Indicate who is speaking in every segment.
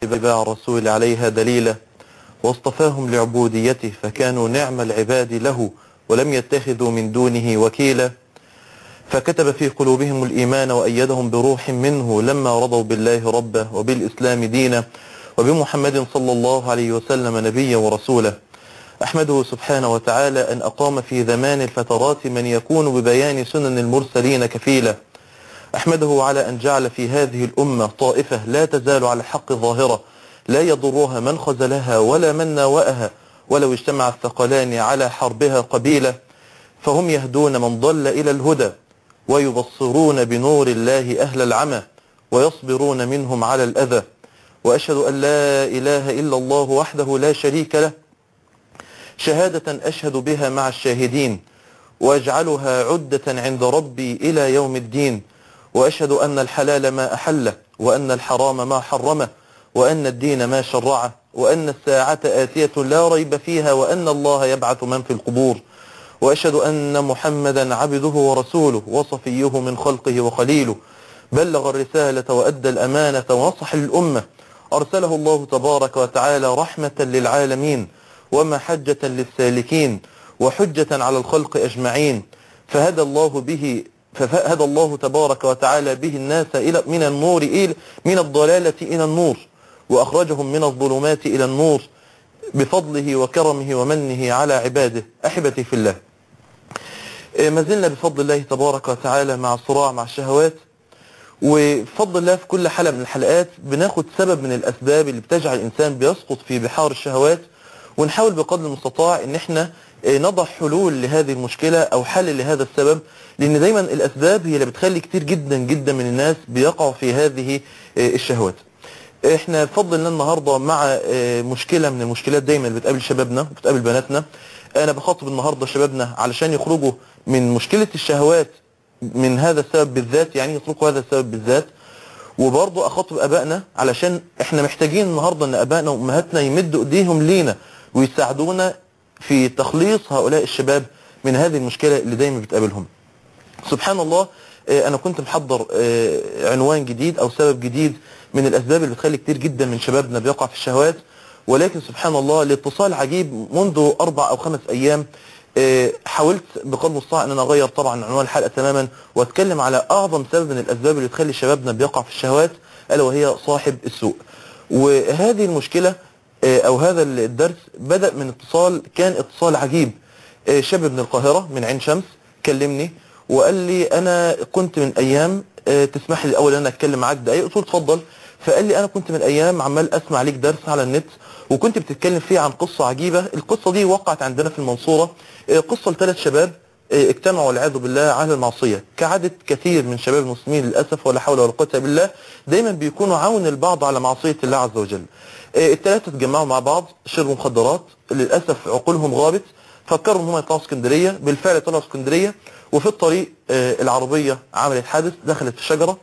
Speaker 1: اتباع الرسول عليها دليلا واصطفاهم لعبوديته فكانوا نعم العباد له ولم يتخذوا من دونه وكيلا فكتب في قلوبهم الإيمان وأيدهم بروح منه لما رضوا بالله ربه وبالإسلام دينا وبمحمد صلى الله عليه وسلم نبيا ورسولا أحمده سبحانه وتعالى أن أقام في زمان الفترات من يكون ببيان سنن المرسلين كفيلا أحمده على أن جعل في هذه الأمة طائفة لا تزال على الحق ظاهرة لا يضرها من خزلها ولا من ناوأها ولو اجتمع الثقلان على حربها قبيلة فهم يهدون من ضل إلى الهدى ويبصرون بنور الله أهل العمى ويصبرون منهم على الأذى وأشهد أن لا إله إلا الله وحده لا شريك له شهادة أشهد بها مع الشاهدين وأجعلها عدة عند ربي إلى يوم الدين وأشهد أن الحلال ما أحله وأن الحرام ما حرمه وأن الدين ما شرعه وأن الساعة آتية لا ريب فيها وأن الله يبعث من في القبور وأشهد أن محمدا عبده ورسوله وصفيه من خلقه وخليله بلغ الرسالة وأدى الأمانة ونصح للأمة أرسله الله تبارك وتعالى رحمة للعالمين ومحجة للسالكين وحجة على الخلق أجمعين فهدى الله به فهدى الله تبارك وتعالى به الناس إلى من النور إلى من الضلالة إلى النور وأخرجهم من الظلمات إلى النور بفضله وكرمه ومنه على عباده أحبتي في الله ما زلنا بفضل الله تبارك وتعالى مع الصراع مع الشهوات وبفضل الله في كل حلقة من الحلقات بناخد سبب من الأسباب اللي بتجعل الإنسان بيسقط في بحار الشهوات ونحاول بقدر المستطاع ان احنا نضع حلول لهذه المشكلة او حل لهذا السبب لان دايما الاسباب هي اللي بتخلي كتير جدا جدا من الناس بيقعوا في هذه الشهوات احنا بفضل الله النهاردة مع مشكلة من المشكلات دايما اللي بتقابل شبابنا وبتقابل بناتنا انا بخاطب النهاردة شبابنا علشان يخرجوا من مشكلة الشهوات من هذا السبب بالذات يعني يتركوا هذا السبب بالذات وبرضه اخاطب ابائنا علشان احنا محتاجين النهارده ان ابائنا وامهاتنا يمدوا ايديهم لينا ويساعدونا في تخليص هؤلاء الشباب من هذه المشكلة اللي دايما بتقابلهم سبحان الله انا كنت محضر عنوان جديد او سبب جديد من الاسباب اللي بتخلي كتير جدا من شبابنا بيقع في الشهوات ولكن سبحان الله الاتصال عجيب منذ اربع او خمس ايام حاولت بقدر المستطاع ان انا اغير طبعا عنوان الحلقه تماما واتكلم على اعظم سبب من الاسباب اللي تخلي شبابنا بيقع في الشهوات الا وهي صاحب السوء وهذه المشكله او هذا الدرس بدأ من اتصال كان اتصال عجيب شاب من القاهرة من عين شمس كلمني وقال لي انا كنت من ايام تسمح لي اول انا اتكلم معاك دقايق قلت له اتفضل فقال لي انا كنت من ايام عمال اسمع ليك درس على النت وكنت بتتكلم فيه عن قصة عجيبة القصة دي وقعت عندنا في المنصورة قصة لثلاث شباب اجتمعوا والعياذ بالله على المعصية كعادة كثير من شباب المسلمين للأسف ولا حول ولا قوة إلا بالله دايما بيكونوا عون البعض على معصية الله عز وجل الثلاثة اتجمعوا مع بعض شربوا مخدرات للأسف عقولهم غابت فكروا ان هم يطلعوا اسكندرية بالفعل طلعوا اسكندرية وفي الطريق العربية عملت حادث دخلت في شجرة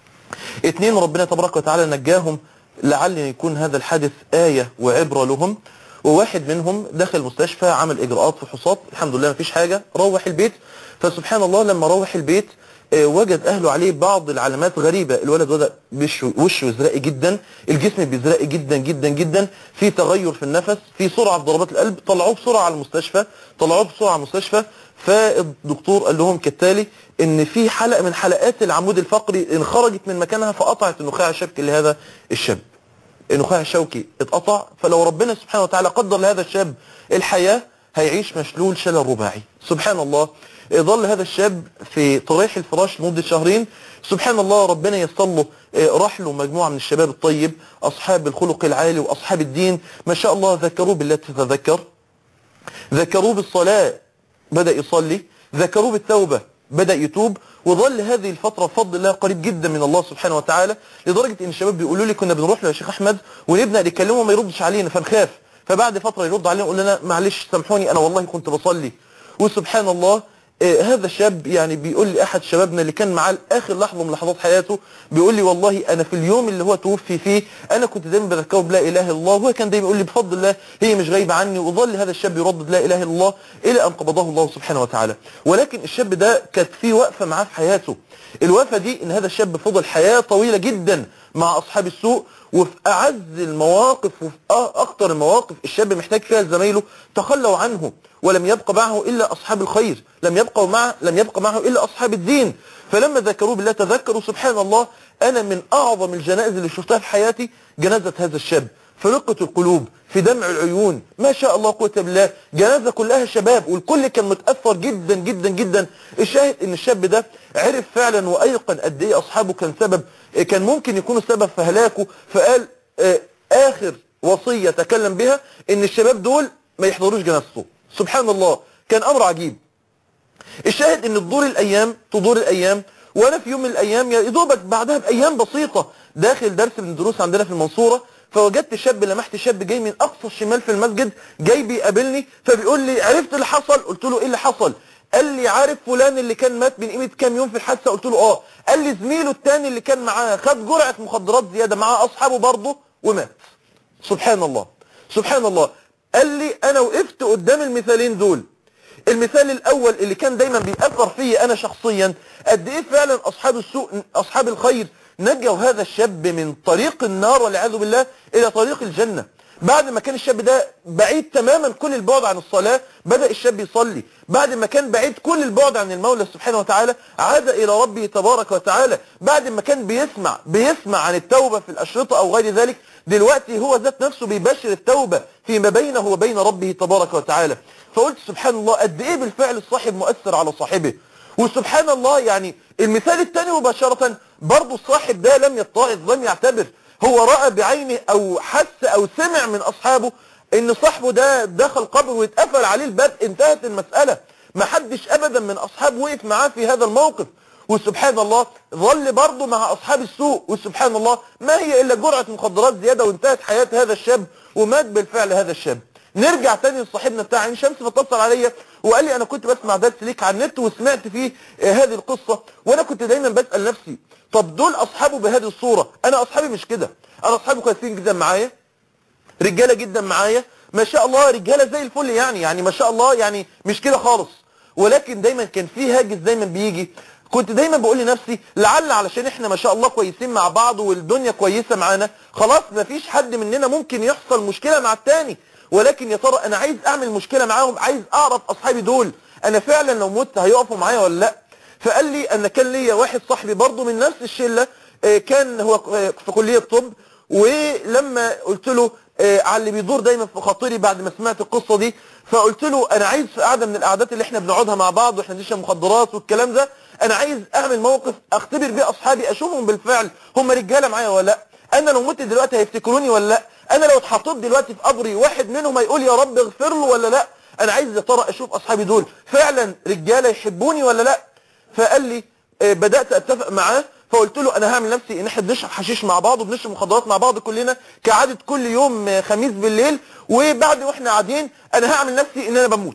Speaker 1: اثنين ربنا تبارك وتعالى نجاهم لعل يكون هذا الحادث آية وعبرة لهم وواحد منهم دخل المستشفى عمل إجراءات فحوصات الحمد لله مفيش حاجة روح البيت فسبحان الله لما روح البيت وجد اهله عليه بعض العلامات غريبة الولد بدأ وشه يزرقي جدا الجسم بيزرقي جدا جدا جدا في تغير في النفس في سرعة في ضربات القلب طلعوه بسرعة على المستشفى طلعوه بسرعة على المستشفى فالدكتور قال لهم كالتالي ان في حلقة من حلقات العمود الفقري انخرجت من مكانها فقطعت النخاع الشبكي لهذا الشاب النخاع الشوكي اتقطع فلو ربنا سبحانه وتعالى قدر لهذا الشاب الحياة هيعيش مشلول شلل رباعي سبحان الله ظل هذا الشاب في طريح الفراش لمدة شهرين سبحان الله ربنا يسر له راح له مجموعة من الشباب الطيب أصحاب الخلق العالي وأصحاب الدين ما شاء الله ذكروه بالله تتذكر ذكروه بالصلاة بدأ يصلي ذكروه بالتوبة بدأ يتوب وظل هذه الفترة بفضل الله قريب جدا من الله سبحانه وتعالى لدرجة ان الشباب بيقولوا لي كنا بنروح له يا شيخ احمد ونبدأ نكلمه ما يردش علينا فنخاف فبعد فترة يرد علينا يقول لنا معلش سامحوني انا والله كنت بصلي وسبحان الله آه هذا الشاب يعني بيقول لي احد شبابنا اللي كان معاه اخر لحظه من لحظات حياته بيقول لي والله انا في اليوم اللي هو توفي فيه انا كنت دايما بذكره بلا اله الا الله وهو كان دايما يقول لي بفضل الله هي مش غايبه عني وظل هذا الشاب يردد لا اله الا الله الى ان قبضه الله سبحانه وتعالى ولكن الشاب ده كانت في وقفه معاه في حياته الوقفه دي ان هذا الشاب فضل حياه طويله جدا مع اصحاب السوء وفي اعز المواقف وفي أ- اخطر المواقف الشاب محتاج فيها زمايله تخلوا عنه ولم يبق معه الا اصحاب الخير لم يبقوا معه لم يبق معه الا اصحاب الدين فلما ذكروا بالله تذكروا سبحان الله انا من اعظم الجنائز اللي شفتها في حياتي جنازه هذا الشاب في رقة القلوب في دمع العيون ما شاء الله قوة بالله جنازة كلها شباب والكل كان متأثر جدا جدا جدا الشاهد ان الشاب ده عرف فعلا وايقن قد ايه اصحابه كان سبب كان ممكن يكونوا سبب في هلاكه فقال آه، اخر وصية تكلم بها ان الشباب دول ما يحضروش جنازته سبحان الله كان امر عجيب الشاهد ان تدور الايام تدور الايام وانا في يوم من الايام يا دوبك بعدها بايام بسيطه داخل درس من الدروس عندنا في المنصوره فوجدت شاب لمحت شاب جاي من اقصى الشمال في المسجد جاي بيقابلني فبيقول لي عرفت اللي حصل قلت له ايه اللي حصل قال لي عارف فلان اللي كان مات من قيمه كام يوم في الحادثه قلت له اه قال لي زميله التاني اللي كان معاه خد جرعه مخدرات زياده مع اصحابه برضه ومات سبحان الله سبحان الله قال لي انا وقفت قدام المثالين دول المثال الاول اللي كان دايما بيأثر فيا انا شخصيا قد ايه فعلا اصحاب السوء اصحاب الخير نجوا هذا الشاب من طريق النار والعياذ بالله الى طريق الجنة بعد ما كان الشاب ده بعيد تماما كل البعد عن الصلاة بدأ الشاب يصلي بعد ما كان بعيد كل البعد عن المولى سبحانه وتعالى عاد إلى ربه تبارك وتعالى بعد ما كان بيسمع بيسمع عن التوبة في الأشرطة أو غير ذلك دلوقتي هو ذات نفسه بيبشر التوبة فيما بينه وبين ربه تبارك وتعالى فقلت سبحان الله قد إيه بالفعل الصاحب مؤثر على صاحبه وسبحان الله يعني المثال الثاني مباشرة برضو الصاحب ده لم يتعظ لم يعتبر هو رأى بعينه او حس او سمع من اصحابه ان صاحبه ده دخل قبر واتقفل عليه الباب انتهت المسألة ما حدش ابدا من اصحابه وقف معاه في هذا الموقف وسبحان الله ظل برضه مع اصحاب السوء وسبحان الله ما هي الا جرعة مخدرات زيادة وانتهت حياة هذا الشاب ومات بالفعل هذا الشاب نرجع تاني لصاحبنا بتاع عين شمس فاتصل عليا وقال لي انا كنت بسمع درس ليك على النت وسمعت فيه آه، هذه القصة وانا كنت دايما بسأل نفسي طب دول اصحابه بهذه الصورة انا اصحابي مش كده انا اصحابي كويسين جدا معايا رجالة جدا معايا ما شاء الله رجالة زي الفل يعني يعني ما شاء الله يعني مش كده خالص ولكن دايما كان في هاجس دايما بيجي كنت دايما بقول لنفسي لعل علشان احنا ما شاء الله كويسين مع بعض والدنيا كويسة معانا خلاص ما فيش حد مننا ممكن يحصل مشكلة مع التاني ولكن يا ترى انا عايز اعمل مشكلة معاهم عايز اعرف اصحابي دول انا فعلا لو مت هيقفوا معايا ولا لا فقال لي ان كان ليا واحد صاحبي برضه من نفس الشلة آه، كان هو آه، في كلية طب ولما قلت له آه، على اللي بيدور دايما في خاطري بعد ما سمعت القصة دي فقلت له انا عايز في قعدة من القعدات اللي احنا بنقعدها مع بعض واحنا بنشرب مخدرات والكلام ده انا عايز اعمل موقف اختبر بيه اصحابي اشوفهم بالفعل هم رجالة معايا ولا لا انا لو مت دلوقتي هيفتكروني ولا لا انا لو اتحطيت دلوقتي في قبري واحد منهم هيقول يا رب اغفر له ولا لا انا عايز يا ترى اشوف اصحابي دول فعلا رجالة يحبوني ولا لا فقال لي آه، بدأت اتفق معاه فقلت له انا هعمل نفسي ان احنا بنشرب حشيش مع بعض وبنشرب مخدرات مع بعض كلنا كعادة كل يوم آه، خميس بالليل وبعد واحنا قاعدين انا هعمل نفسي ان انا بموت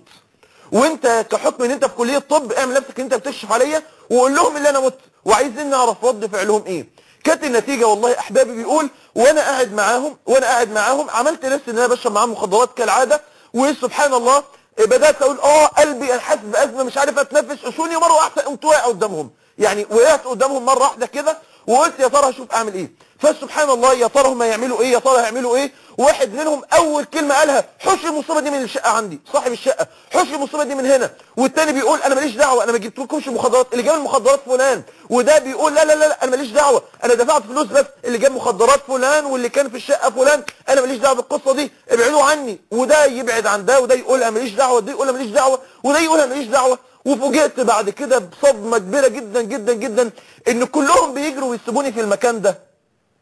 Speaker 1: وانت كحكم ان انت في كلية طب اعمل نفسك ان انت بتشرف عليا وقول لهم ان انا مت وعايزين نعرف رد فعلهم ايه كانت النتيجة والله احبابي بيقول وانا قاعد معاهم وانا قاعد معاهم عملت نفسي ان انا بشرب معاهم مخدرات كالعادة وسبحان الله بدأت اقول اه قلبي انا حاسس بازمة مش عارف اتنفس عشوني مرة واحدة قمت واقع قدامهم يعني وقعت قدامهم مرة واحدة كده وقلت يا ترى هشوف اعمل ايه فسبحان الله يا ترى هم هيعملوا ايه يا ترى هيعملوا ايه واحد منهم اول كلمة قالها حش المصيبة دي من الشقة عندي صاحب الشقة حش المصيبة دي من هنا والتاني بيقول انا ماليش دعوة انا ما جبتلكمش مخدرات اللي جاب المخدرات فلان وده بيقول لا لا لا, لا انا ماليش دعوة انا دفعت فلوس بس اللي جاب مخدرات فلان واللي كان في الشقة فلان انا ماليش دعوة بالقصة دي ابعدوا عني وده يبعد عن ده وده يقول انا ماليش دعوة وده يقول انا ماليش دعوة وده يقول انا ماليش دعوة وفوجئت بعد كده بصدمة كبيرة جدا جدا جدا ان كلهم بيجروا ويسيبوني في المكان ده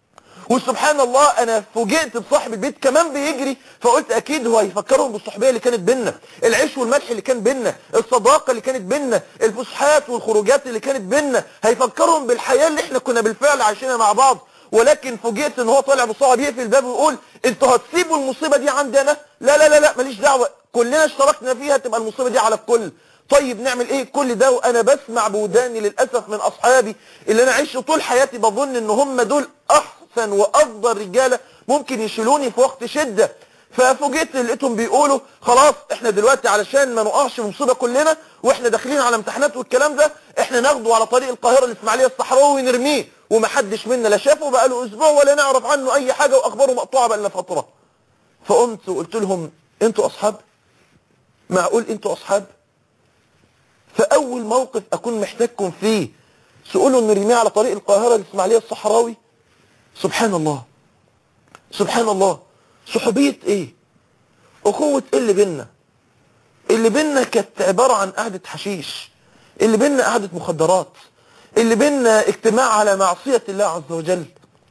Speaker 1: وسبحان الله انا فوجئت بصاحب البيت كمان بيجري فقلت اكيد هو هيفكرهم بالصحبيه اللي كانت بينا العيش والملح اللي كان بينا الصداقه اللي كانت بينا الفسحات والخروجات اللي كانت بينا هيفكرهم بالحياه اللي احنا كنا بالفعل عايشينها مع بعض ولكن فوجئت ان هو طالع بسرعه بيقفل الباب ويقول انتوا هتسيبوا المصيبه دي عندي انا لا لا لا لا ماليش دعوه كلنا اشتركنا فيها تبقى المصيبه دي على الكل طيب نعمل ايه كل ده وانا بسمع بوداني للاسف من اصحابي اللي انا عشت طول حياتي بظن ان هم دول احسن وافضل رجاله ممكن يشيلوني في وقت شده ففوجئت لقيتهم بيقولوا خلاص احنا دلوقتي علشان ما نقعش في مصيبه كلنا واحنا داخلين على امتحانات والكلام ده احنا ناخده على طريق القاهره الاسماعيليه الصحراوي ونرميه ومحدش منا لا شافه بقاله اسبوع ولا نعرف عنه اي حاجه واخباره مقطوعه بقالنا فتره فقمت وقلت لهم انتوا اصحاب معقول انتوا اصحاب فاول موقف اكون محتاجكم فيه تقولوا نرميه على طريق القاهره الاسماعيليه الصحراوي سبحان الله سبحان الله صحوبية ايه اخوة ايه اللي بينا اللي بينا كانت عبارة عن قعدة حشيش اللي بينا قعدة مخدرات اللي بينا اجتماع على معصية الله عز وجل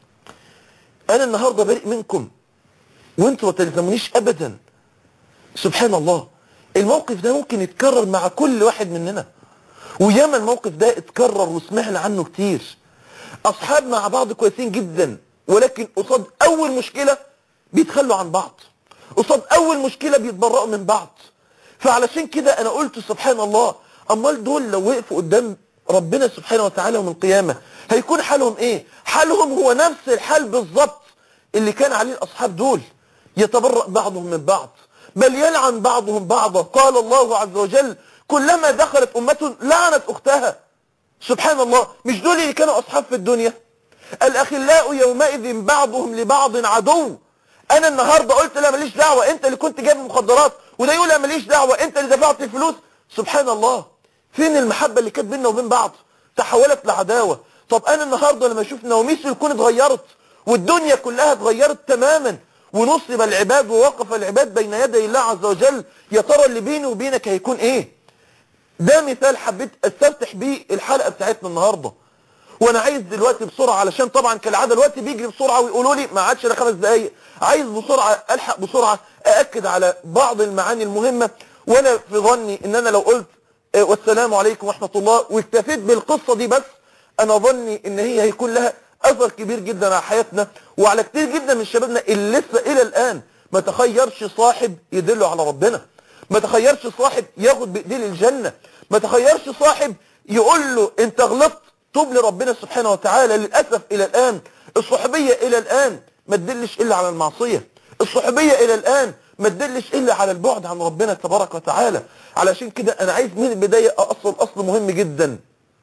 Speaker 1: انا النهاردة بريء منكم وانتوا ما تلزمونيش ابدا سبحان الله الموقف ده ممكن يتكرر مع كل واحد مننا وياما الموقف ده اتكرر وسمعنا عنه كتير اصحاب مع بعض كويسين جدا ولكن قصاد اول مشكلة بيتخلوا عن بعض قصاد اول مشكلة بيتبرأوا من بعض فعلشان كده انا قلت سبحان الله امال دول لو وقفوا قدام ربنا سبحانه وتعالى يوم القيامة هيكون حالهم ايه حالهم هو نفس الحال بالظبط اللي كان عليه الاصحاب دول يتبرأ بعضهم من بعض بل يلعن بعضهم بعضا قال الله عز وجل كلما دخلت امة لعنت اختها سبحان الله مش دول اللي كانوا اصحاب في الدنيا الاخلاء يومئذ بعضهم لبعض عدو انا النهارده قلت لا ماليش دعوه انت اللي كنت جايب مخدرات وده يقول لا ماليش دعوه انت اللي دفعت الفلوس سبحان الله فين المحبه اللي كانت بيننا وبين بعض تحولت لعداوه طب انا النهارده لما اشوف نوميس الكون اتغيرت والدنيا كلها اتغيرت تماما ونصب العباد ووقف العباد بين يدي الله عز وجل يا ترى اللي بيني وبينك هيكون ايه ده مثال حبيت استفتح بيه الحلقه بتاعتنا النهارده وانا عايز دلوقتي بسرعه علشان طبعا كالعاده الوقت بيجري بسرعه ويقولوا لي ما عادش الا خمس دقائق عايز بسرعه الحق بسرعه ااكد على بعض المعاني المهمه وانا في ظني ان انا لو قلت آه، والسلام عليكم ورحمه الله واكتفيت بالقصه دي بس انا ظني ان هي هيكون لها اثر كبير جدا على حياتنا وعلى كتير جدا من شبابنا اللي لسه الى الان ما تخيرش صاحب يدله على ربنا ما تخيرش صاحب ياخد بايديه للجنه ما تخيرش صاحب يقول له انت غلطت توب لربنا سبحانه وتعالى للأسف إلى الآن الصحوبية إلى الآن ما تدلش إلا على المعصية الصحوبية إلى الآن ما تدلش إلا على البعد عن ربنا تبارك وتعالى علشان كده أنا عايز من البداية أصل أصل مهم جدا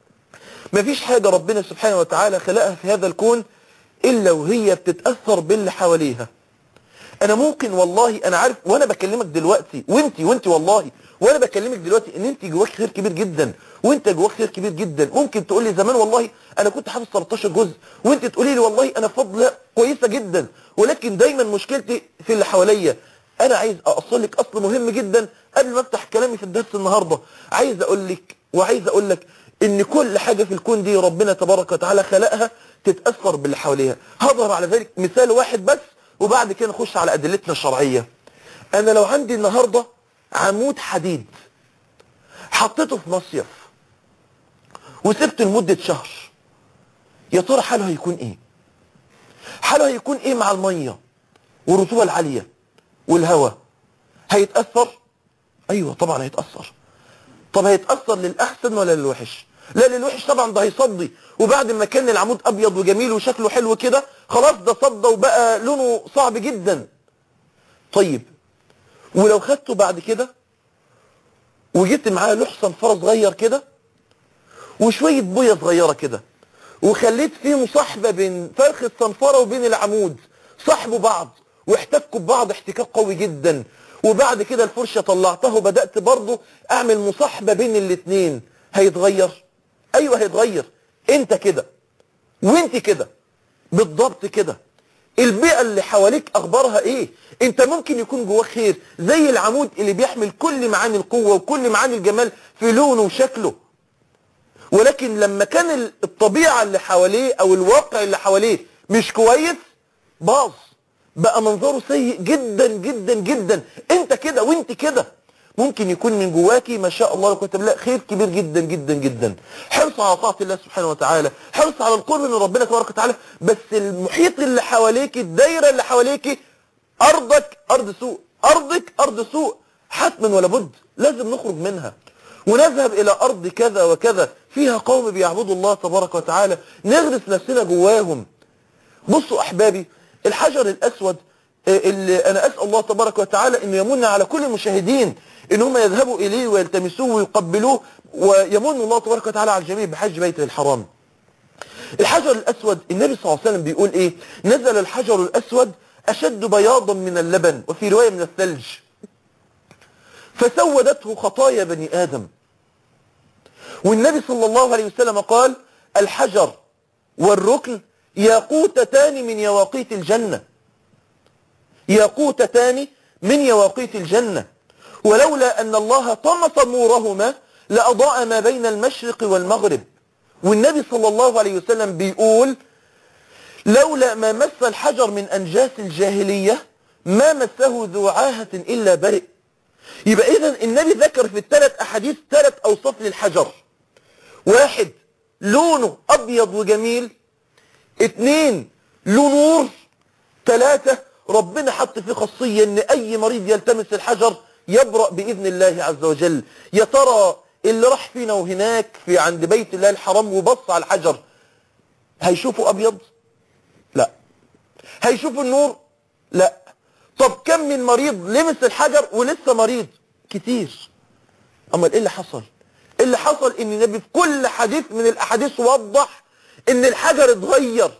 Speaker 1: مفيش حاجة ربنا سبحانه وتعالى خلقها في هذا الكون إلا وهي بتتأثر باللي حواليها انا ممكن والله انا عارف وانا بكلمك دلوقتي وانتي وانتي والله وانا بكلمك دلوقتي ان انت جواك خير كبير جدا وانت جواك خير كبير جدا ممكن تقول لي زمان والله انا كنت حافظ 13 جزء وانت تقولي لي والله انا فضل كويسه جدا ولكن دايما مشكلتي في اللي حواليا انا عايز اوصل لك اصل مهم جدا قبل ما افتح كلامي في الدرس النهارده عايز اقول لك وعايز اقول لك ان كل حاجه في الكون دي ربنا تبارك وتعالى خلقها تتاثر باللي حواليها هضرب على ذلك مثال واحد بس وبعد كده نخش على ادلتنا الشرعيه انا لو عندي النهارده عمود حديد حطيته في مصيف وسبته لمدة شهر يا ترى حاله هيكون ايه حاله هيكون ايه مع المية والرطوبة العالية والهواء هيتأثر ايوه طبعا هيتأثر طب هيتأثر للأحسن ولا للوحش لا للوحش طبعا ده هيصدي وبعد ما كان العمود ابيض وجميل وشكله حلو كده خلاص ده صدى وبقى لونه صعب جدا طيب ولو خدته بعد كده وجبت معاه لوح صنفره صغير كده وشويه بويه صغيره كده وخليت فيه مصاحبه بين فرخ الصنفره وبين العمود صاحبوا بعض واحتكوا ببعض احتكاك قوي جدا وبعد كده الفرشه طلعتها وبدات برضه اعمل مصاحبه بين الاثنين هيتغير ايوه هيتغير انت كده وانت كده بالضبط كده البيئة اللي حواليك اخبارها ايه انت ممكن يكون جواك خير زي العمود اللي بيحمل كل معاني القوة وكل معاني الجمال في لونه وشكله ولكن لما كان الطبيعة اللي حواليه او الواقع اللي حواليه مش كويس باظ بقى منظره سيء جدا جدا جدا انت كده وانت كده ممكن يكون من جواكي ما شاء الله لو بالله خير كبير جدا جدا جدا حرص على طاعه الله سبحانه وتعالى حرص على القرب من ربنا تبارك وتعالى بس المحيط اللي حواليك الدايره اللي حواليك ارضك ارض سوء ارضك ارض سوء حتما ولا بد لازم نخرج منها ونذهب الى ارض كذا وكذا فيها قوم بيعبدوا الله تبارك وتعالى نغرس نفسنا جواهم بصوا احبابي الحجر الاسود اللي انا اسال الله تبارك وتعالى انه يمن على كل المشاهدين ان هم يذهبوا اليه ويلتمسوه ويقبلوه ويمن الله تبارك وتعالى على الجميع بحج بيته الحرام الحجر الاسود النبي صلى الله عليه وسلم بيقول ايه نزل الحجر الاسود اشد بياضا من اللبن وفي روايه من الثلج فسودته خطايا بني ادم والنبي صلى الله عليه وسلم قال الحجر والركن ياقوتتان من يواقيت الجنة ياقوتتان من يواقيت الجنة ولولا أن الله طمس نورهما لأضاء ما بين المشرق والمغرب والنبي صلى الله عليه وسلم بيقول لولا ما مس الحجر من أنجاس الجاهلية ما مسه ذو عاهة إلا برئ يبقى إذا النبي ذكر في الثلاث أحاديث ثلاث أوصاف للحجر واحد لونه أبيض وجميل اتنين له نور ثلاثة ربنا حط فيه خاصية ان اي مريض يلتمس الحجر يبرأ بإذن الله عز وجل يا ترى اللي راح فينا وهناك في عند بيت الله الحرام وبص على الحجر هيشوفه أبيض لا هيشوفوا النور لا طب كم من مريض لمس الحجر ولسه مريض كتير أما ايه اللي حصل اللي حصل ان النبي في كل حديث من الاحاديث وضح ان الحجر اتغير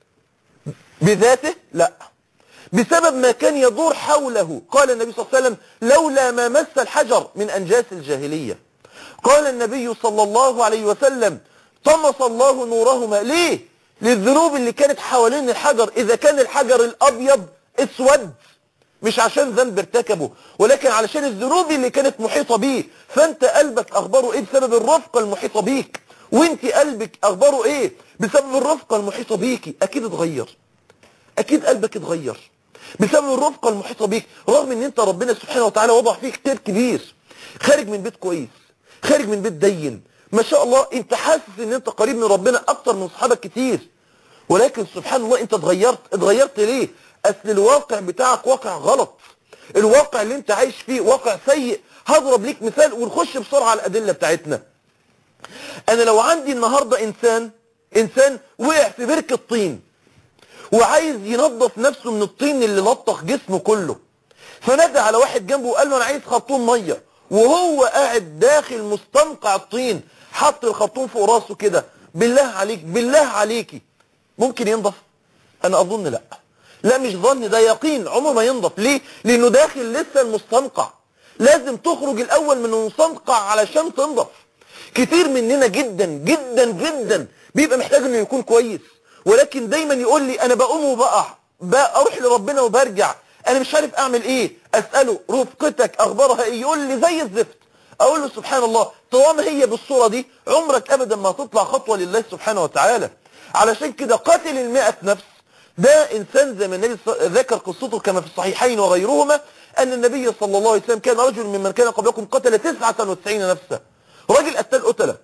Speaker 1: بذاته لا بسبب ما كان يدور حوله قال النبي صلى الله عليه وسلم لولا ما مس الحجر من أنجاس الجاهلية قال النبي صلى الله عليه وسلم طمس الله نورهما ليه للذنوب اللي كانت حوالين الحجر إذا كان الحجر الأبيض اسود مش عشان ذنب ارتكبه ولكن علشان الذنوب اللي كانت محيطة بيه فانت قلبك اخباره ايه بسبب الرفقة المحيطة بيك وانت قلبك اخباره ايه بسبب الرفقة المحيطة بيكي اكيد اتغير اكيد قلبك اتغير بسبب الرفقة المحيطة بيك رغم ان انت ربنا سبحانه وتعالى وضع فيك خير كبير خارج من بيت كويس خارج من بيت دين ما شاء الله انت حاسس ان انت قريب من ربنا اكتر من صحابك كتير ولكن سبحان الله انت اتغيرت اتغيرت ليه اصل الواقع بتاعك واقع غلط الواقع اللي انت عايش فيه واقع سيء هضرب ليك مثال ونخش بسرعة على الادلة بتاعتنا انا لو عندي النهاردة انسان انسان وقع في بركة طين وعايز ينظف نفسه من الطين اللي لطخ جسمه كله فنادى على واحد جنبه وقال له انا عايز خرطوم ميه وهو قاعد داخل مستنقع الطين حط الخرطوم فوق راسه كده بالله عليك بالله عليكي ممكن ينضف انا اظن لا لا مش ظن ده يقين عمره ما ينضف ليه لانه داخل لسه المستنقع لازم تخرج الاول من المستنقع علشان تنضف كتير مننا جدا جدا جدا بيبقى محتاج انه يكون كويس ولكن دايما يقول لي انا بقوم وبقع اروح لربنا وبرجع انا مش عارف اعمل ايه اساله رفقتك اخبارها ايه يقول لي زي الزفت اقول له سبحان الله طالما هي بالصوره دي عمرك ابدا ما هتطلع خطوه لله سبحانه وتعالى علشان كده قاتل المئة نفس ده انسان زي ما النبي ذكر قصته كما في الصحيحين وغيرهما ان النبي صلى الله عليه وسلم كان رجل ممن كان قبلكم قتل 99 نفسا راجل قتل قتله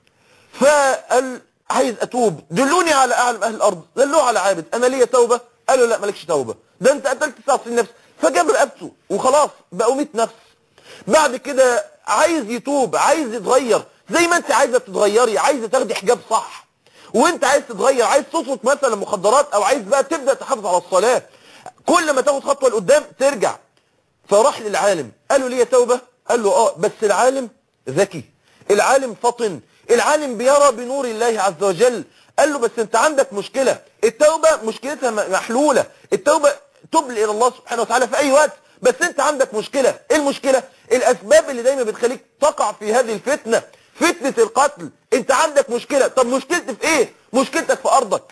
Speaker 1: فقال عايز اتوب دلوني على اعلم اهل الارض دلوه على عابد انا ليا توبه قالوا لا مالكش توبه ده انت قتلت 99 نفس فجاب رقبته وخلاص بقوا 100 نفس بعد كده عايز يتوب عايز يتغير زي ما انت عايزه تتغيري عايزه تاخدي حجاب صح وانت عايز تتغير عايز تسلك مثلا مخدرات او عايز بقى تبدا تحافظ على الصلاه كل ما تاخد خطوه لقدام ترجع فراح للعالم قال له ليه توبه قال له اه بس العالم ذكي العالم فطن العالم بيرى بنور الله عز وجل قال له بس انت عندك مشكلة التوبة مشكلتها محلولة التوبة تب الى الله سبحانه وتعالى في اي وقت بس انت عندك مشكلة ايه المشكلة الاسباب اللي دايما بتخليك تقع في هذه الفتنة فتنة القتل انت عندك مشكلة طب مشكلتي في ايه مشكلتك في ارضك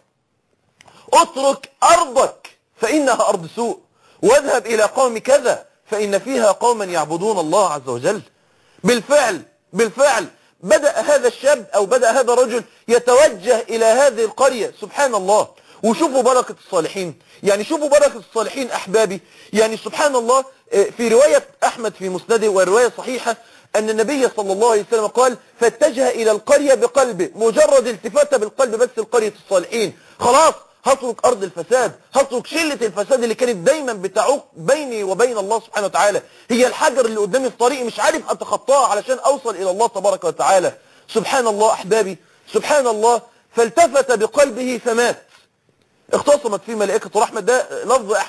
Speaker 1: اترك ارضك فانها ارض سوء واذهب الى قوم كذا فان فيها قوما يعبدون الله عز وجل بالفعل بالفعل بدأ هذا الشاب او بدأ هذا الرجل يتوجه الى هذه القرية سبحان الله وشوفوا بركة الصالحين يعني شوفوا بركة الصالحين احبابي يعني سبحان الله في رواية احمد في مسنده ورواية صحيحة ان النبي صلى الله عليه وسلم قال فاتجه الى القرية بقلبه مجرد التفاته بالقلب بس لقرية الصالحين خلاص هترك ارض الفساد هترك شلة الفساد اللي كانت دايما بتعوق بيني وبين الله سبحانه وتعالى هي الحجر اللي قدامي في طريقي مش عارف اتخطاها علشان اوصل الى الله تبارك وتعالى سبحان الله احبابي سبحان الله فالتفت بقلبه فمات اختصمت فيه ملائكة رحمة ده لفظ احمد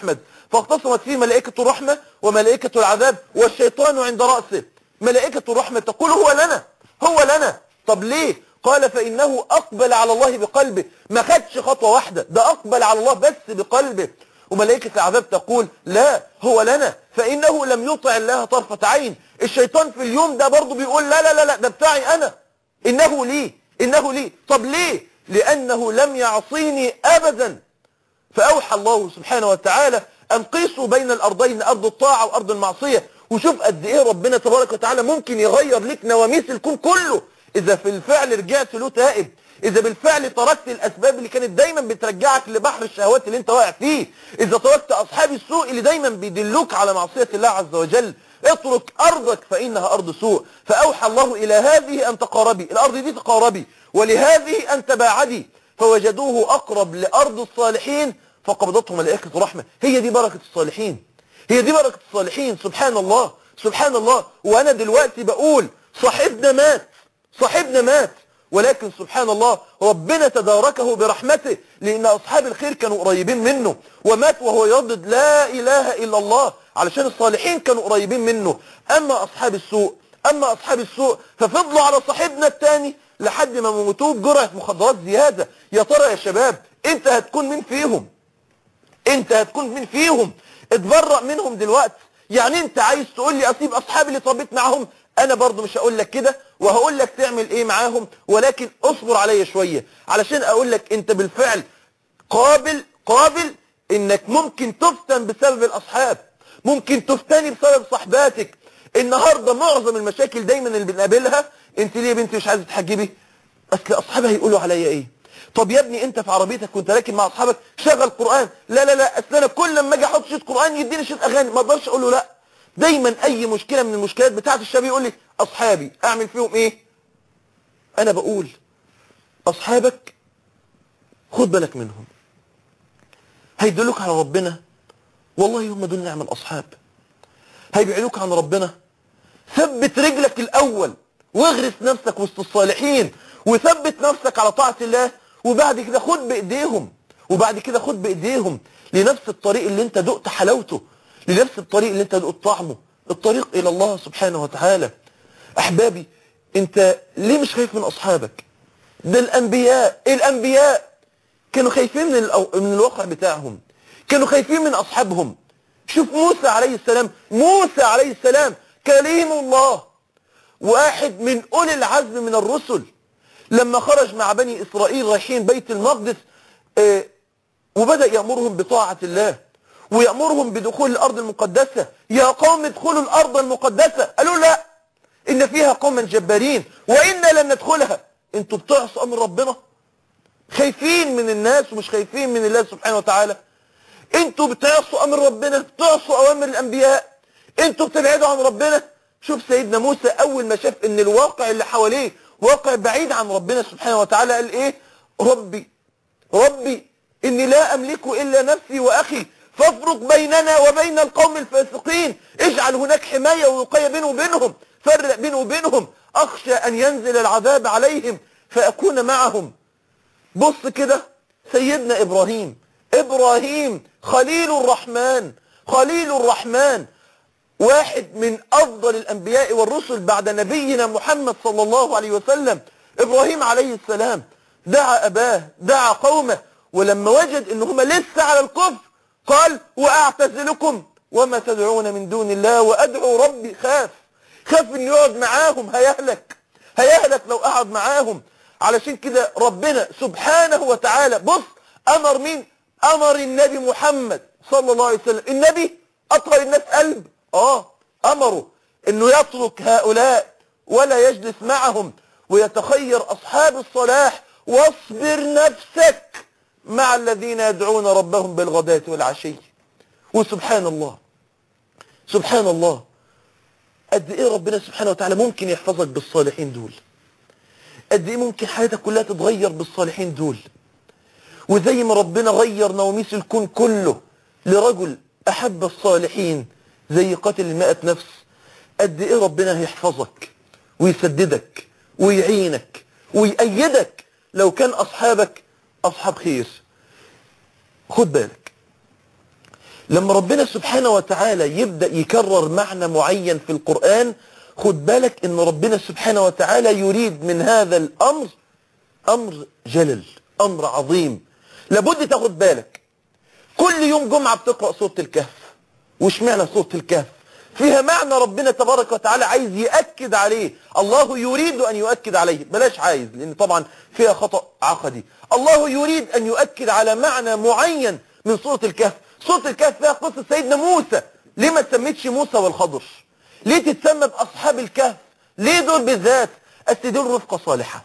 Speaker 1: فاختصمت فيه ملائكة الرحمة وملائكة العذاب والشيطان عند رأسه ملائكة الرحمة تقول هو لنا هو لنا طب ليه قال فإنه أقبل على الله بقلبه ما خدش خطوة واحدة ده أقبل على الله بس بقلبه وملائكة العذاب تقول لا هو لنا فإنه لم يطع الله طرفة عين الشيطان في اليوم ده برضه بيقول لا لا لا لا ده بتاعي أنا إنه لي إنه لي طب ليه لأنه لم يعصيني أبدا فأوحى الله سبحانه وتعالى أن قيسوا بين الأرضين أرض الطاعة وأرض المعصية وشوف قد إيه ربنا تبارك وتعالى ممكن يغير لك نواميس الكون كله إذا في الفعل رجعت له تائب إذا بالفعل تركت الأسباب اللي كانت دايما بترجعك لبحر الشهوات اللي انت واقع فيه إذا تركت أصحاب السوء اللي دايما بيدلوك على معصية الله عز وجل اترك أرضك فإنها أرض سوء فأوحى الله إلى هذه أن تقاربي الأرض دي تقاربي ولهذه أن تباعدي فوجدوه أقرب لأرض الصالحين فقبضته ملائكة رحمة هي دي بركة الصالحين هي دي بركة الصالحين سبحان الله سبحان الله وأنا دلوقتي بقول صاحبنا مات صاحبنا مات ولكن سبحان الله ربنا تداركه برحمته لأن أصحاب الخير كانوا قريبين منه ومات وهو يردد لا إله إلا الله علشان الصالحين كانوا قريبين منه أما أصحاب السوء أما أصحاب السوء ففضلوا على صاحبنا التاني لحد ما موتوه بجرعة مخدرات زيادة يا ترى يا شباب انت هتكون مين فيهم انت هتكون مين فيهم اتبرأ منهم دلوقتي يعني انت عايز تقول لي اسيب اصحابي اللي طبيت معاهم انا برضو مش هقول لك كده وهقول لك تعمل ايه معاهم ولكن اصبر عليا شوية علشان اقول لك انت بالفعل قابل قابل انك ممكن تفتن بسبب الاصحاب ممكن تفتني بسبب صحباتك النهاردة معظم المشاكل دايما اللي بنقابلها انت ليه يا بنتي مش عايزه تحجبي اصل اصحابها هيقولوا عليا ايه طب يا ابني انت في عربيتك كنت راكب مع اصحابك شغل قران لا لا لا اصل انا كل ما اجي احط شيت قران يديني شيت اغاني ما اقدرش اقول له لا دايما اي مشكله من المشكلات بتاعه الشباب يقول لي اصحابي اعمل فيهم ايه انا بقول اصحابك خد بالك منهم هيدلوك على ربنا والله هم دول نعم الاصحاب هيبعدوك عن ربنا ثبت رجلك الاول واغرس نفسك وسط الصالحين وثبت نفسك على طاعة الله وبعد كده خد بايديهم وبعد كده خد بايديهم لنفس الطريق اللي انت دقت حلاوته لنفس الطريق اللي انت دقت طعمه الطريق الى الله سبحانه وتعالى احبابي انت ليه مش خايف من اصحابك ده الانبياء الانبياء كانوا خايفين من, الأو... من الواقع بتاعهم كانوا خايفين من اصحابهم شوف موسى عليه السلام موسى عليه السلام كليم الله واحد من أولي العزم من الرسل لما خرج مع بني إسرائيل رايحين بيت المقدس آه، وبدأ يأمرهم بطاعة الله ويأمرهم بدخول الأرض المقدسة يا قوم ادخلوا الأرض المقدسة قالوا لا إن فيها قوما جبارين وإنا لن ندخلها انتوا بتعصوا أمر ربنا خايفين من الناس ومش خايفين من الله سبحانه وتعالى انتوا بتعصوا أمر ربنا بتعصوا أوامر الأنبياء انتوا بتبعدوا عن ربنا شوف سيدنا موسى أول ما شاف إن الواقع اللي حواليه واقع بعيد عن ربنا سبحانه وتعالى قال إيه ربي ربي إني لا أملك إلا نفسي وأخي فافرق بيننا وبين القوم الفاسقين اجعل هناك حماية ووقاية بينه وبينهم فرق بينه وبينهم أخشى أن ينزل العذاب عليهم فأكون معهم بص كده سيدنا إبراهيم إبراهيم خليل الرحمن خليل الرحمن واحد من أفضل الأنبياء والرسل بعد نبينا محمد صلى الله عليه وسلم إبراهيم عليه السلام دعا أباه دعا قومه ولما وجد إن هم لسه على الكفر قال وأعتزلكم وما تدعون من دون الله وأدعو ربي خاف خاف إن يقعد معاهم هيهلك هيهلك لو قعد معاهم علشان كده ربنا سبحانه وتعالى بص أمر مين أمر النبي محمد صلى الله عليه وسلم النبي أطهر الناس قلب آه أمره إنه يترك هؤلاء ولا يجلس معهم ويتخير أصحاب الصلاح واصبر نفسك مع الذين يدعون ربهم بالغداة والعشي وسبحان الله سبحان الله قد ايه ربنا سبحانه وتعالى ممكن يحفظك بالصالحين دول قد ايه ممكن حياتك كلها تتغير بالصالحين دول وزي ما ربنا غير نوميس الكون كله لرجل احب الصالحين زي قاتل المائة نفس قد ايه ربنا هيحفظك ويسددك ويعينك ويأيدك لو كان اصحابك اصحاب خير خد بالك لما ربنا سبحانه وتعالى يبدأ يكرر معنى معين في القرآن خد بالك ان ربنا سبحانه وتعالى يريد من هذا الامر امر جلل امر عظيم لابد تاخد بالك كل يوم جمعة بتقرأ سورة الكهف وش معنى سورة الكهف فيها معنى ربنا تبارك وتعالى عايز يأكد عليه الله يريد أن يؤكد عليه بلاش عايز لأن طبعا فيها خطأ عقدي الله يريد أن يؤكد على معنى معين من سورة الكهف سورة الكهف فيها قصة سيدنا موسى ليه ما تسميتش موسى والخضر ليه تتسمى بأصحاب الكهف ليه دول بالذات أصل دول رفقة صالحة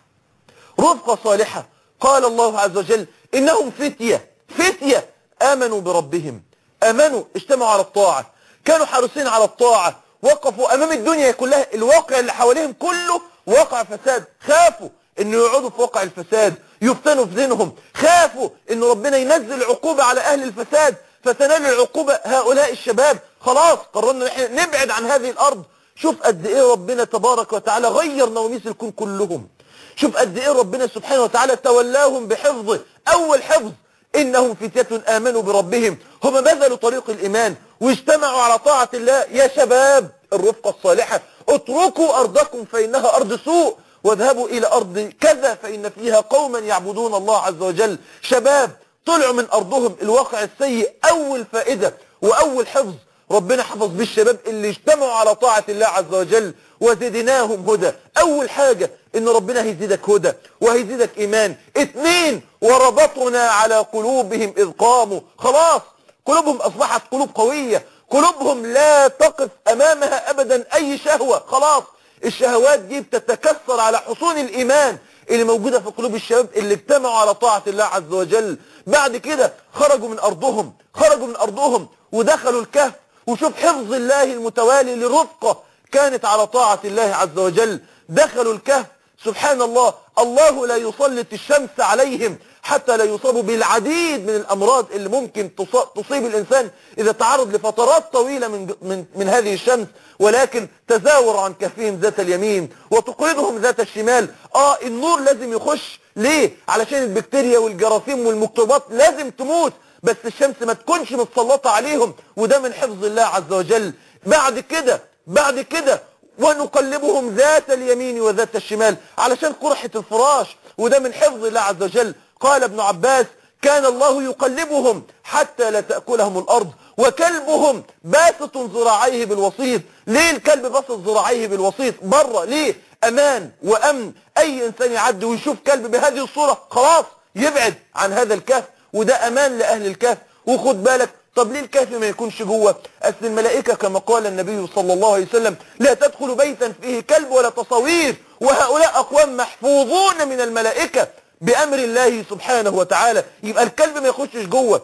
Speaker 1: رفقة صالحة قال الله عز وجل إنهم فتية فتية آمنوا بربهم آمنوا اجتمعوا على الطاعة كانوا حريصين على الطاعة وقفوا أمام الدنيا كلها الواقع اللي حواليهم كله واقع فساد خافوا انه يقعدوا في واقع الفساد يفتنوا في دينهم خافوا ان ربنا ينزل عقوبة على اهل الفساد فتنال العقوبة هؤلاء الشباب خلاص قررنا نحن نبعد عن هذه الارض شوف قد ايه ربنا تبارك وتعالى غير نواميس الكون كلهم شوف قد ايه ربنا سبحانه وتعالى تولاهم بحفظه اول حفظ انهم فتية امنوا بربهم هم بذلوا طريق الايمان واجتمعوا على طاعة الله يا شباب الرفقة الصالحة اتركوا ارضكم فانها ارض سوء واذهبوا الى ارض كذا فان فيها قوما يعبدون الله عز وجل شباب طلعوا من ارضهم الواقع السيء اول فائدة واول حفظ ربنا حفظ بيه الشباب اللي اجتمعوا على طاعة الله عز وجل وزدناهم هدى اول حاجة ان ربنا هيزيدك هدى وهيزيدك ايمان اتنين وربطنا على قلوبهم اذ قاموا خلاص قلوبهم اصبحت قلوب قوية قلوبهم لا تقف امامها ابدا اي شهوة خلاص الشهوات دي بتتكسر على حصون الايمان اللي موجودة في قلوب الشباب اللي اجتمعوا على طاعة الله عز وجل بعد كده خرجوا من ارضهم خرجوا من ارضهم ودخلوا الكهف وشوف حفظ الله المتوالي لرفقة كانت على طاعة الله عز وجل دخلوا الكهف سبحان الله الله لا يسلط الشمس عليهم حتى لا يصابوا بالعديد من الأمراض اللي ممكن تصيب الإنسان إذا تعرض لفترات طويلة من, من, من هذه الشمس ولكن تزاور عن كفهم ذات اليمين وتقرضهم ذات الشمال آه النور لازم يخش ليه؟ علشان البكتيريا والجراثيم والميكروبات لازم تموت بس الشمس ما تكونش متسلطة عليهم وده من حفظ الله عز وجل بعد كده بعد كده ونقلبهم ذات اليمين وذات الشمال علشان قرحة الفراش وده من حفظ الله عز وجل قال ابن عباس كان الله يقلبهم حتى لا تأكلهم الأرض وكلبهم باسط ذراعيه بالوسيط ليه الكلب باسط ذراعيه بالوسيط بره ليه أمان وأمن أي إنسان يعدي ويشوف كلب بهذه الصورة خلاص يبعد عن هذا الكهف وده أمان لأهل الكهف وخد بالك طب ليه الكهف ما يكونش جوه أصل الملائكة كما قال النبي صلى الله عليه وسلم لا تدخل بيتا فيه كلب ولا تصوير وهؤلاء أقوام محفوظون من الملائكة بأمر الله سبحانه وتعالى يبقى الكلب ما يخشش جوه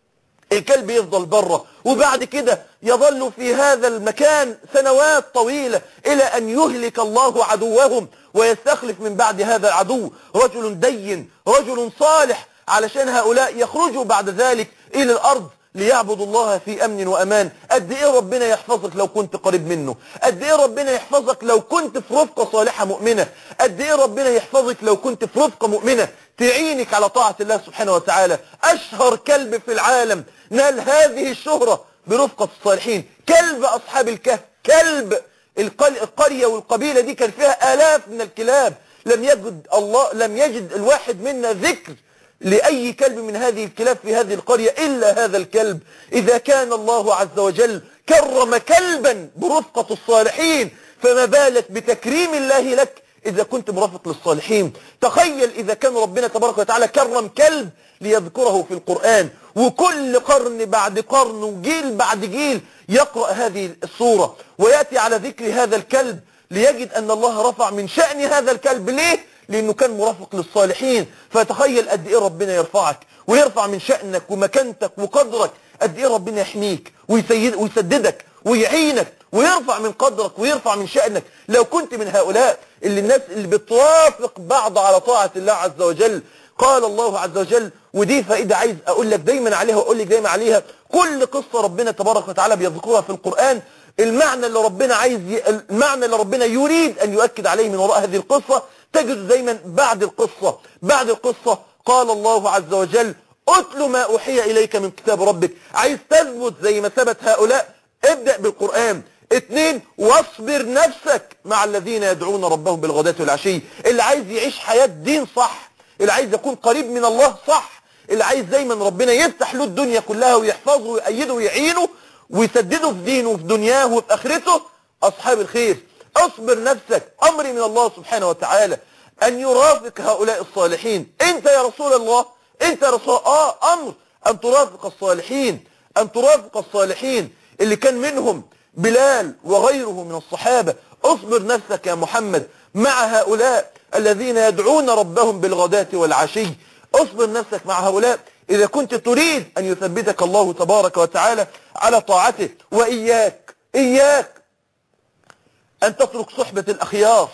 Speaker 1: الكلب يفضل بره وبعد كده يظل في هذا المكان سنوات طويلة إلى أن يهلك الله عدوهم ويستخلف من بعد هذا العدو رجل دين رجل صالح علشان هؤلاء يخرجوا بعد ذلك إلى الأرض ليعبدوا الله في أمن وأمان قد إيه ربنا يحفظك لو كنت قريب منه قد إيه ربنا يحفظك لو كنت في رفقة صالحة مؤمنة قد إيه ربنا يحفظك لو كنت في رفقة مؤمنة تعينك على طاعة الله سبحانه وتعالى أشهر كلب في العالم نال هذه الشهرة برفقة الصالحين كلب أصحاب الكهف كلب القرية والقبيلة دي كان فيها آلاف من الكلاب لم يجد الله لم يجد الواحد منا ذكر لأي كلب من هذه الكلاب في هذه القرية إلا هذا الكلب إذا كان الله عز وجل كرم كلبا برفقة الصالحين فما بالك بتكريم الله لك إذا كنت مرافق للصالحين تخيل إذا كان ربنا تبارك وتعالى كرم كلب ليذكره في القرآن وكل قرن بعد قرن وجيل بعد جيل يقرأ هذه الصورة ويأتي على ذكر هذا الكلب ليجد أن الله رفع من شأن هذا الكلب ليه؟ لأنه كان مرافق للصالحين فتخيل قد إيه ربنا يرفعك ويرفع من شأنك ومكانتك وقدرك قد إيه ربنا يحميك ويسيد ويسددك ويعينك ويرفع من قدرك ويرفع من شأنك لو كنت من هؤلاء اللي الناس اللي بتوافق بعض على طاعة الله عز وجل قال الله عز وجل ودي فائدة عايز أقول لك دايما عليها وأقول لك دايما عليها كل قصة ربنا تبارك وتعالى بيذكرها في القرآن المعنى اللي ربنا عايز ي... المعنى اللي ربنا يريد أن يؤكد عليه من وراء هذه القصة تجد دايما بعد القصة بعد القصة قال الله عز وجل اتل ما أوحي إليك من كتاب ربك عايز تثبت زي ما ثبت هؤلاء ابدأ بالقرآن اتنين واصبر نفسك مع الذين يدعون ربهم بالغداة والعشي اللي عايز يعيش حياة دين صح اللي عايز يكون قريب من الله صح اللي عايز دايما ربنا يفتح له الدنيا كلها ويحفظه ويأيده ويعينه ويسدده في دينه وفي دنياه وفي آخرته أصحاب الخير اصبر نفسك أمر من الله سبحانه وتعالى أن يرافق هؤلاء الصالحين أنت يا رسول الله أنت يا رسول الله آه أمر أن ترافق الصالحين أن ترافق الصالحين اللي كان منهم بلال وغيره من الصحابة اصبر نفسك يا محمد مع هؤلاء الذين يدعون ربهم بالغداة والعشي اصبر نفسك مع هؤلاء إذا كنت تريد أن يثبتك الله تبارك وتعالى على طاعته وإياك إياك أن تترك صحبة الأخيار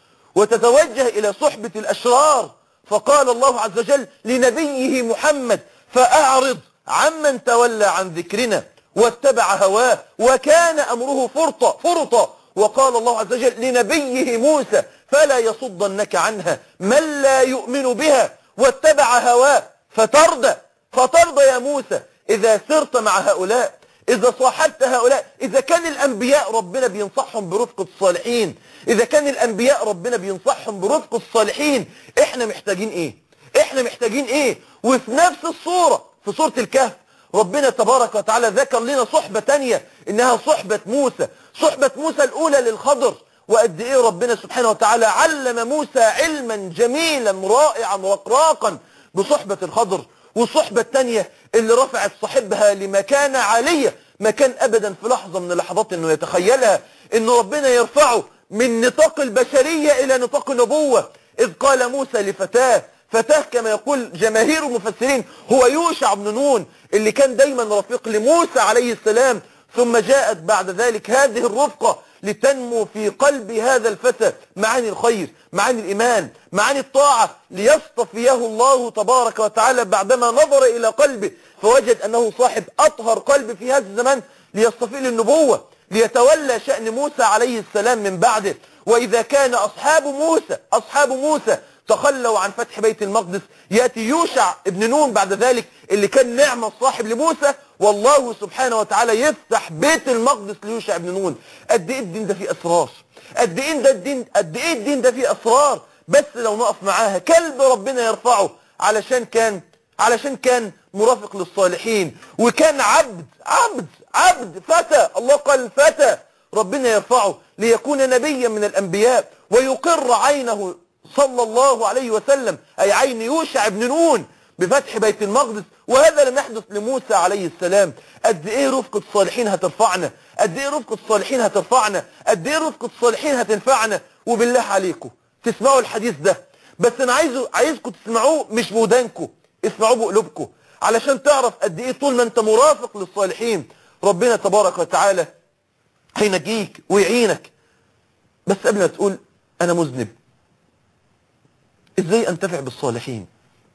Speaker 1: وتتوجه إلى صحبة الأشرار فقال الله عز وجل لنبيه محمد فأعرض عمن تولى عن ذكرنا واتبع هواه وكان أمره فرطا فرطا وقال الله عز وجل لنبيه موسى فلا يصدنك عنها من لا يؤمن بها واتبع هواه فترضى فترضى يا موسى إذا سرت مع هؤلاء إذا صاحبت هؤلاء إذا كان الأنبياء ربنا بينصحهم برفق الصالحين إذا كان الأنبياء ربنا بينصحهم برفق الصالحين إحنا محتاجين إيه إحنا محتاجين إيه وفي نفس الصورة في سورة الكهف ربنا تبارك وتعالى ذكر لنا صحبة تانية إنها صحبة موسى صحبة موسى الأولى للخضر وقد إيه ربنا سبحانه وتعالى علم موسى علما جميلا رائعا رقراقا بصحبة الخضر والصحبة التانية اللي رفعت صاحبها لمكانة عالية ما كان أبدا في لحظة من اللحظات أنه يتخيلها أن ربنا يرفعه من نطاق البشرية إلى نطاق النبوة إذ قال موسى لفتاه فتاه كما يقول جماهير المفسرين هو يوشع بن نون اللي كان دايما رفيق لموسى عليه السلام ثم جاءت بعد ذلك هذه الرفقة لتنمو في قلب هذا الفتى معاني الخير معاني الإيمان معاني الطاعة ليصطفيه الله تبارك وتعالى بعدما نظر إلى قلبه فوجد أنه صاحب أطهر قلب في هذا الزمان ليصطفيه للنبوة ليتولى شأن موسى عليه السلام من بعده وإذا كان أصحاب موسى أصحاب موسى تخلوا عن فتح بيت المقدس يأتي يوشع ابن نون بعد ذلك اللي كان نعمة صاحب لموسى والله سبحانه وتعالى يفتح بيت المقدس ليوشع ابن نون قد ايه الدين ده فيه اسرار قد ايه ده الدين قد ايه الدين ده فيه اسرار بس لو نقف معاها كلب ربنا يرفعه علشان كان علشان كان مرافق للصالحين وكان عبد عبد عبد فتى الله قال فتى ربنا يرفعه ليكون نبيا من الانبياء ويقر عينه صلى الله عليه وسلم أي عين يوشع بن نون بفتح بيت المقدس وهذا لم يحدث لموسى عليه السلام قد ايه رفقة الصالحين هترفعنا قد ايه رفقة الصالحين هترفعنا قد ايه رفقة الصالحين هتنفعنا وبالله عليكم تسمعوا الحديث ده بس انا عايزه عايزكم تسمعوه مش بودانكم اسمعوه بقلوبكم علشان تعرف قد ايه طول ما انت مرافق للصالحين ربنا تبارك وتعالى هينجيك ويعينك بس قبل ما تقول انا مذنب ازاي انتفع بالصالحين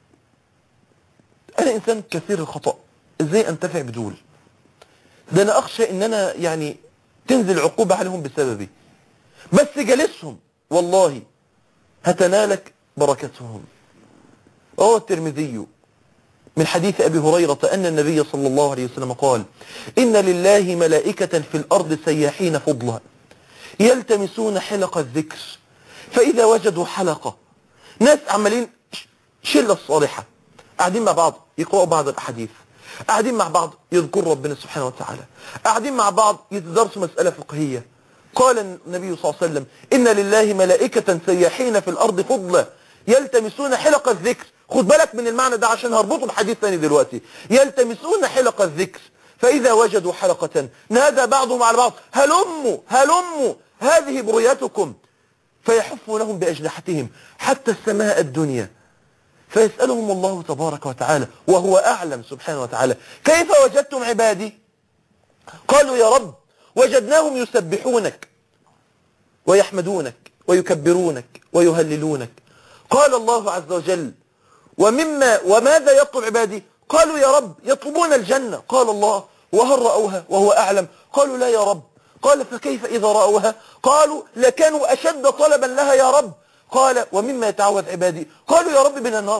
Speaker 1: انا انسان كثير الخطأ ازاي انتفع بدول ده انا اخشى ان انا يعني تنزل عقوبة عليهم بسببي بس جالسهم والله هتنالك بركتهم روى الترمذي من حديث أبي هريرة أن النبي صلى الله عليه وسلم قال إن لله ملائكة في الأرض سياحين فضلا يلتمسون حلق الذكر فإذا وجدوا حلقة ناس عمالين شلة الصالحة قاعدين مع بعض يقرأوا بعض الأحاديث قاعدين مع بعض يذكروا ربنا سبحانه وتعالى قاعدين مع بعض يتدرسوا مسألة فقهية قال النبي صلى الله عليه وسلم إن لله ملائكة سياحين في الأرض فضلا يلتمسون حلق الذكر خد بالك من المعنى ده عشان هربطه بحديث ثاني دلوقتي يلتمسون حلق الذكر فإذا وجدوا حلقة نادى بعضهم على بعض هلموا هلموا هذه بريتكم فيحفونهم بأجنحتهم حتى السماء الدنيا فيسألهم الله تبارك وتعالى وهو أعلم سبحانه وتعالى كيف وجدتم عبادي قالوا يا رب وجدناهم يسبحونك ويحمدونك ويكبرونك ويهللونك قال الله عز وجل ومما وماذا يطلب عبادي قالوا يا رب يطلبون الجنة قال الله وهل رأوها وهو أعلم قالوا لا يا رب قال فكيف إذا رأوها قالوا لكانوا أشد طلبا لها يا رب قال ومما يتعوذ عبادي قالوا يا رب من النار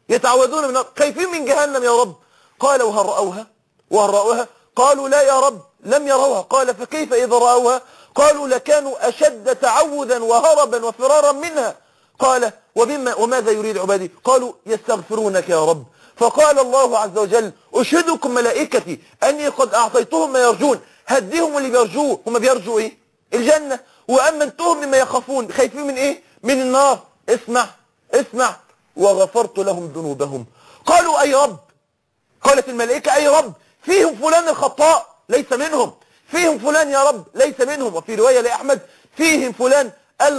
Speaker 1: يتعوذون من النار خايفين من جهنم يا رب قال وهل رأوها وهل رأوها قالوا لا يا رب لم يروها قال فكيف إذا رأوها قالوا لكانوا أشد تعوذا وهربا وفرارا منها قال ومما وماذا يريد عبادي قالوا يستغفرونك يا رب فقال الله عز وجل أشهدكم ملائكتي أني قد أعطيتهم ما يرجون هديهم اللي بيرجوه هم بيرجوا إيه الجنة وأمنتهم مما يخافون خايفين من إيه من النار اسمع اسمع وغفرت لهم ذنوبهم قالوا أي رب قالت الملائكة أي رب فيهم فلان الخطاء ليس منهم فيهم فلان يا رب ليس منهم وفي رواية لأحمد فيهم فلان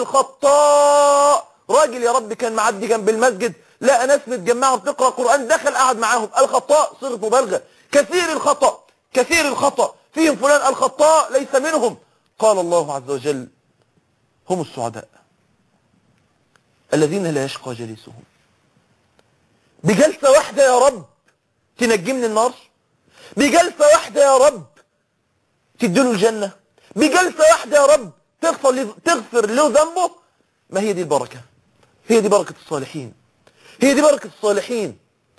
Speaker 1: الخطاء راجل يا رب كان معدي جنب المسجد لا ناس متجمعهم تقرأ قرآن دخل قعد معاهم الخطاء صيغه مبالغة كثير الخطأ كثير الخطأ فيهم فلان الخطاء ليس منهم قال الله عز وجل هم السعداء الذين لا يشقى جليسهم بجلسة واحدة يا رب تنجي من النار بجلسة واحدة يا رب تديله الجنة بجلسة واحدة يا رب تغفر له, تغفر له ذنبه ما هي دي البركة هي دي بركة الصالحين هي دي بركة الصالحين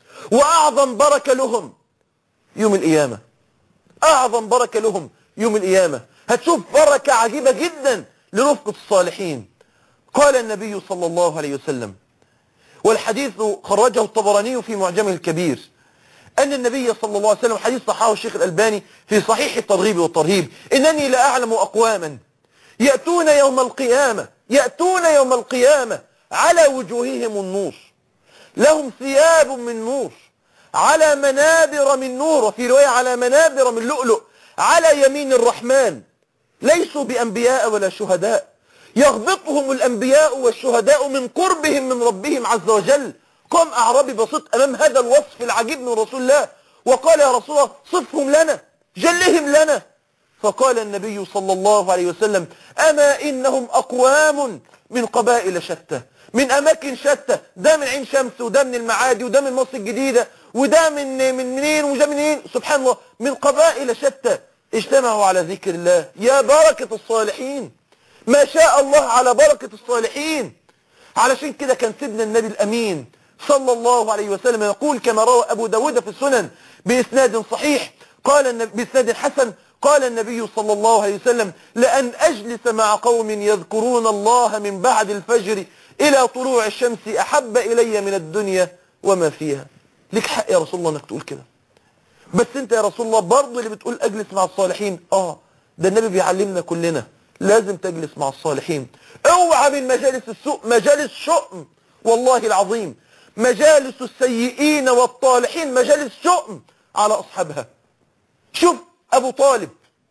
Speaker 1: وأعظم بركة لهم يوم القيامة أعظم بركة لهم يوم القيامة هتشوف بركة عجيبة جدا لرفقة الصالحين قال النبي صلى الله عليه وسلم والحديث خرجه الطبراني في معجمه الكبير أن النبي صلى الله عليه وسلم حديث صححه الشيخ الألباني في صحيح الترغيب والترهيب إنني لا أعلم أقواما يأتون يوم القيامة يأتون يوم القيامة على وجوههم النور لهم ثياب من نور على منابر من نور وفي رواية على منابر من لؤلؤ على يمين الرحمن ليسوا بأنبياء ولا شهداء يغبطهم الأنبياء والشهداء من قربهم من ربهم عز وجل قام أعرابي بسيط أمام هذا الوصف العجيب من رسول الله وقال يا رسول الله صفهم لنا جلهم لنا فقال النبي صلى الله عليه وسلم أما إنهم أقوام من قبائل شتى من أماكن شتى ده من عين شمس وده من المعادي وده من مصر الجديدة وده من من منين وده منين سبحان الله من قبائل شتى اجتمعوا على ذكر الله يا بركة الصالحين ما شاء الله على بركة الصالحين علشان كده كان سيدنا النبي الأمين صلى الله عليه وسلم يقول كما روى أبو داود في السنن بإسناد صحيح قال النبي بإسناد حسن قال النبي صلى الله عليه وسلم لأن أجلس مع قوم يذكرون الله من بعد الفجر إلى طلوع الشمس أحب إلي من الدنيا وما فيها لك حق يا رسول الله أنك تقول كده بس أنت يا رسول الله برضه اللي بتقول أجلس مع الصالحين آه ده النبي بيعلمنا كلنا لازم تجلس مع الصالحين اوعى من مجالس السوء مجالس شؤم والله العظيم مجالس السيئين والطالحين مجالس شؤم على أصحابها شوف أبو طالب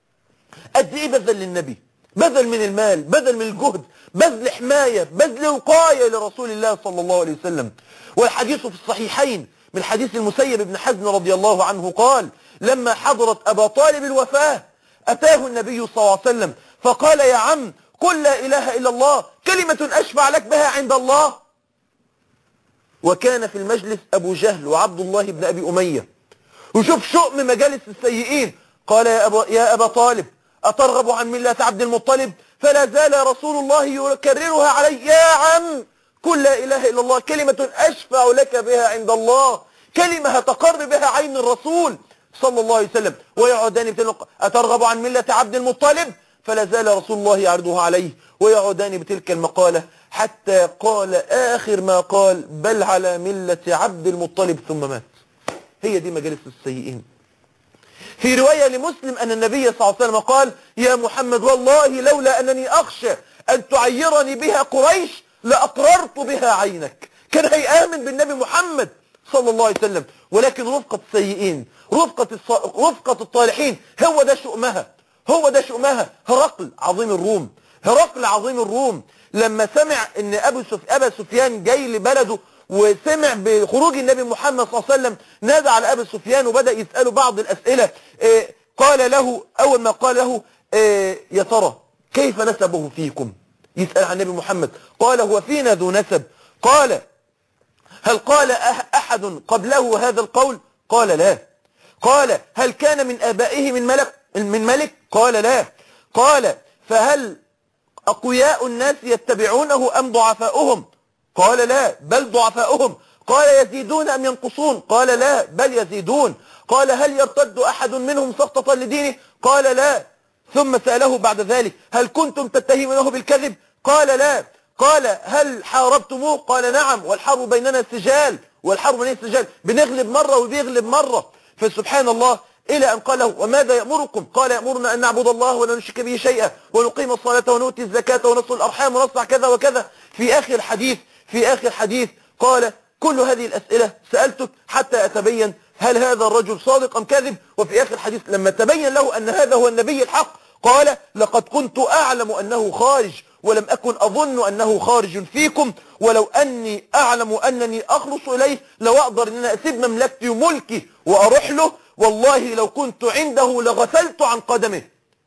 Speaker 1: قد إيه بذل للنبي بذل من المال بذل من الجهد بذل حماية بذل وقاية لرسول الله صلى الله عليه وسلم والحديث في الصحيحين من حديث المسيب بن حزم رضي الله عنه قال لما حضرت أبا طالب الوفاة أتاه النبي صلى الله عليه وسلم فقال يا عم قل لا إله إلا الله كلمة أشفع لك بها عند الله وكان في المجلس أبو جهل وعبد الله بن أبي أمية وشوف شؤم مجالس السيئين قال يا أبا, يا أبا طالب أترغب عن ملة عبد المطلب فلا زال رسول الله يكررها علي يا عم قل لا إله إلا الله كلمة أشفع لك بها عند الله كلمة هتقر بها عين الرسول صلى الله عليه وسلم ويعودان بتلك أترغب عن ملة عبد المطلب فلا زال رسول الله يعرضها عليه ويعودان بتلك المقالة حتى قال آخر ما قال بل على ملة عبد المطلب ثم مات هي دي مجالس السيئين في رواية لمسلم أن النبي صلى الله عليه وسلم قال يا محمد والله لولا أنني أخشى أن تعيرني بها قريش لأقررت بها عينك كان هيآمن بالنبي محمد صلى الله عليه وسلم ولكن رفقة السيئين رفقة, الص... رفقة الطالحين هو ده شؤمها هو ده شؤمها هرقل عظيم الروم هرقل عظيم الروم لما سمع ان ابو سف... ابا سفيان جاي لبلده وسمع بخروج النبي محمد صلى الله عليه وسلم نادى على ابي سفيان وبدا يساله بعض الاسئله إيه قال له اول ما قال له إيه يا ترى كيف نسبه فيكم يسال عن النبي محمد قال هو فينا ذو نسب قال هل قال احد قبله هذا القول قال لا قال هل كان من ابائه من ملك من ملك قال لا قال فهل أقوياء الناس يتبعونه أم ضعفاؤهم قال لا بل ضعفاؤهم قال يزيدون أم ينقصون قال لا بل يزيدون قال هل يرتد أحد منهم سخطة لدينه قال لا ثم سأله بعد ذلك هل كنتم تتهمونه بالكذب قال لا قال هل حاربتموه قال نعم والحرب بيننا سجال والحرب بيننا سجال بنغلب مرة وبيغلب مرة فسبحان الله إلى أن قال له وماذا يأمركم قال يأمرنا أن نعبد الله ولا نشرك به شيئا ونقيم الصلاة ونؤتي الزكاة ونصل الأرحام ونصنع كذا وكذا في آخر الحديث في آخر الحديث قال كل هذه الأسئلة سألتك حتى أتبين هل هذا الرجل صادق أم كاذب وفي آخر الحديث لما تبين له أن هذا هو النبي الحق قال لقد كنت أعلم أنه خارج ولم أكن أظن أنه خارج فيكم ولو أني أعلم أنني أخلص إليه لو أقدر أن أنا أسيب مملكتي وملكي وأروح له والله لو كنت عنده لغسلت عن قدمه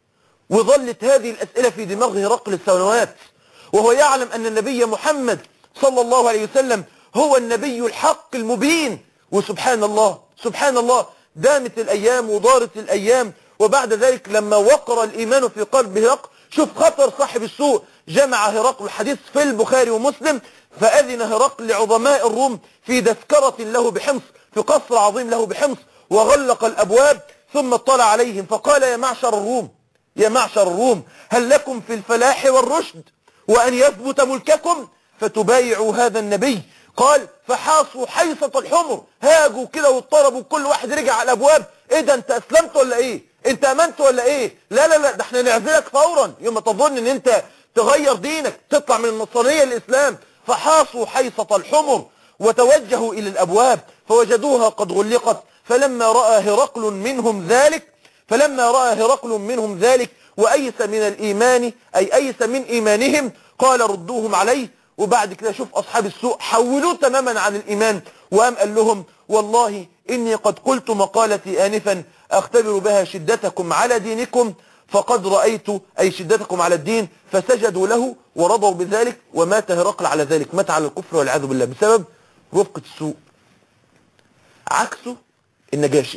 Speaker 1: وظلت هذه الأسئلة في دماغ هرقل السنوات وهو يعلم أن النبي محمد صلى الله عليه وسلم هو النبي الحق المبين وسبحان الله سبحان الله دامت الأيام ودارت الأيام وبعد ذلك لما وقر الإيمان في قلب هرقل شوف خطر صاحب السوء جمع هرقل الحديث في البخاري ومسلم فأذن هرقل لعظماء الروم في تذكرة له بحمص في قصر عظيم له بحمص وغلق الأبواب ثم اطلع عليهم فقال يا معشر الروم يا معشر الروم هل لكم في الفلاح والرشد وأن يثبت ملككم فتبايعوا هذا النبي قال فحاصوا حيصة الحمر هاجوا كده واضطربوا كل واحد رجع على الأبواب ايه ده انت اسلمت ولا ايه انت امنت ولا ايه لا لا لا ده احنا نعزلك فورا يوم تظن ان انت تغير دينك تطلع من النصرانية للإسلام فحاصوا حيصة الحمر وتوجهوا إلى الأبواب فوجدوها قد غلقت فلما رأى هرقل منهم ذلك فلما رأى هرقل منهم ذلك وأيس من الإيمان أي أيس من إيمانهم قال ردوهم عليه وبعد كده شوف أصحاب السوء حولوه تماما عن الإيمان وقام قال لهم والله إني قد قلت مقالتي آنفا أختبر بها شدتكم على دينكم فقد رأيت أي شدتكم على الدين فسجدوا له ورضوا بذلك ومات هرقل على ذلك مات على الكفر والعياذ بالله بسبب رفقة السوء عكسه النجاشي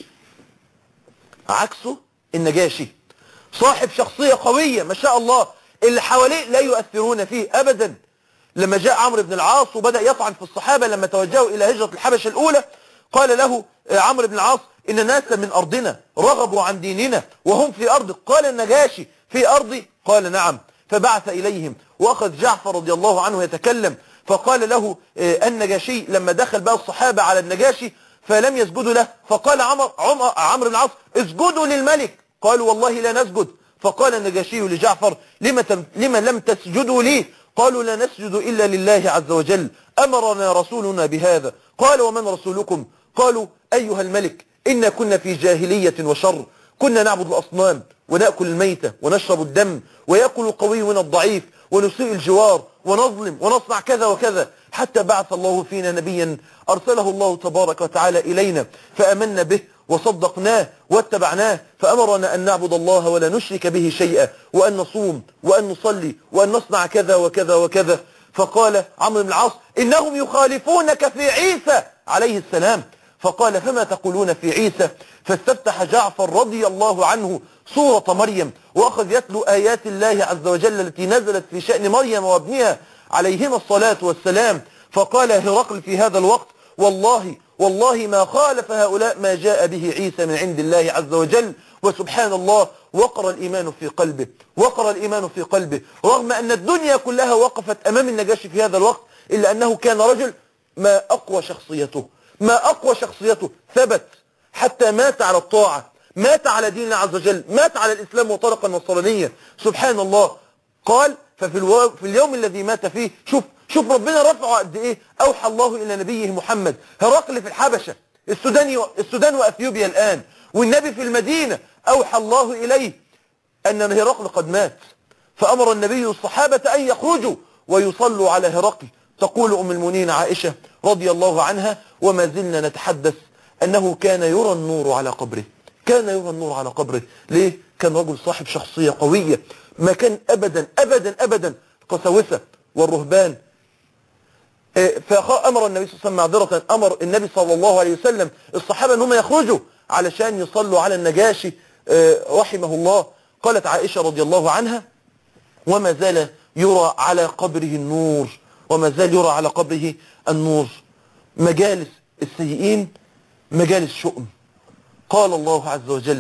Speaker 1: عكسه النجاشي صاحب شخصية قوية ما شاء الله اللي حواليه لا يؤثرون فيه أبدا لما جاء عمرو بن العاص وبدأ يطعن في الصحابة لما توجهوا إلى هجرة الحبشة الأولى قال له عمرو بن العاص إن ناسا من أرضنا رغبوا عن ديننا وهم في أرضك قال النجاشي في أرضي قال نعم فبعث إليهم وأخذ جعفر رضي الله عنه يتكلم فقال له النجاشي لما دخل بقى الصحابة على النجاشي فلم يسجدوا له فقال عمر عمر عمرو بن العاص اسجدوا للملك قالوا والله لا نسجد فقال النجاشي لجعفر لما, تم لما لم تسجدوا لي قالوا لا نسجد إلا لله عز وجل أمرنا رسولنا بهذا قال ومن رسولكم قالوا أيها الملك إنا كنا في جاهلية وشر كنا نعبد الأصنام ونأكل الميتة ونشرب الدم ويأكل القوي من الضعيف ونسيء الجوار ونظلم ونصنع كذا وكذا حتى بعث الله فينا نبيا أرسله الله تبارك وتعالى إلينا فأمنا به وصدقناه واتبعناه فأمرنا أن نعبد الله ولا نشرك به شيئا وأن نصوم وأن نصلي وأن نصنع كذا وكذا وكذا فقال عمرو بن العاص إنهم يخالفونك في عيسى عليه السلام فقال فما تقولون في عيسى فاستفتح جعفر رضي الله عنه سورة مريم وأخذ يتلو آيات الله عز وجل التي نزلت في شأن مريم وابنها عليهما الصلاة والسلام فقال هرقل في هذا الوقت والله والله ما خالف هؤلاء ما جاء به عيسى من عند الله عز وجل وسبحان الله وقر الإيمان في قلبه وقر الإيمان في قلبه رغم أن الدنيا كلها وقفت أمام النجاشي في هذا الوقت إلا أنه كان رجل ما أقوى شخصيته ما أقوى شخصيته ثبت حتى مات على الطاعة مات على دين الله عز وجل مات على الإسلام وطرق النصرانية سبحان الله قال ففي الو... في اليوم الذي مات فيه شوف شوف ربنا رفعه قد ايه اوحى الله الى نبيه محمد هرقل في الحبشة السودان و... السودان واثيوبيا الان والنبي في المدينة اوحى الله اليه ان هرقل قد مات فامر النبي الصحابة ان يخرجوا ويصلوا على هرقل تقول ام المؤمنين عائشة رضي الله عنها وما زلنا نتحدث انه كان يرى النور على قبره كان يرى النور على قبره ليه كان رجل صاحب شخصية قوية ما كان ابدا ابدا ابدا قساوسة والرهبان فأمر النبي صلى الله عليه وسلم معذرة أمر النبي صلى الله عليه وسلم الصحابة أنهم يخرجوا علشان يصلوا على النجاشي رحمه الله قالت عائشة رضي الله عنها وما زال يرى على قبره النور وما زال يرى على قبره النور مجالس السيئين مجالس شؤم قال الله عز وجل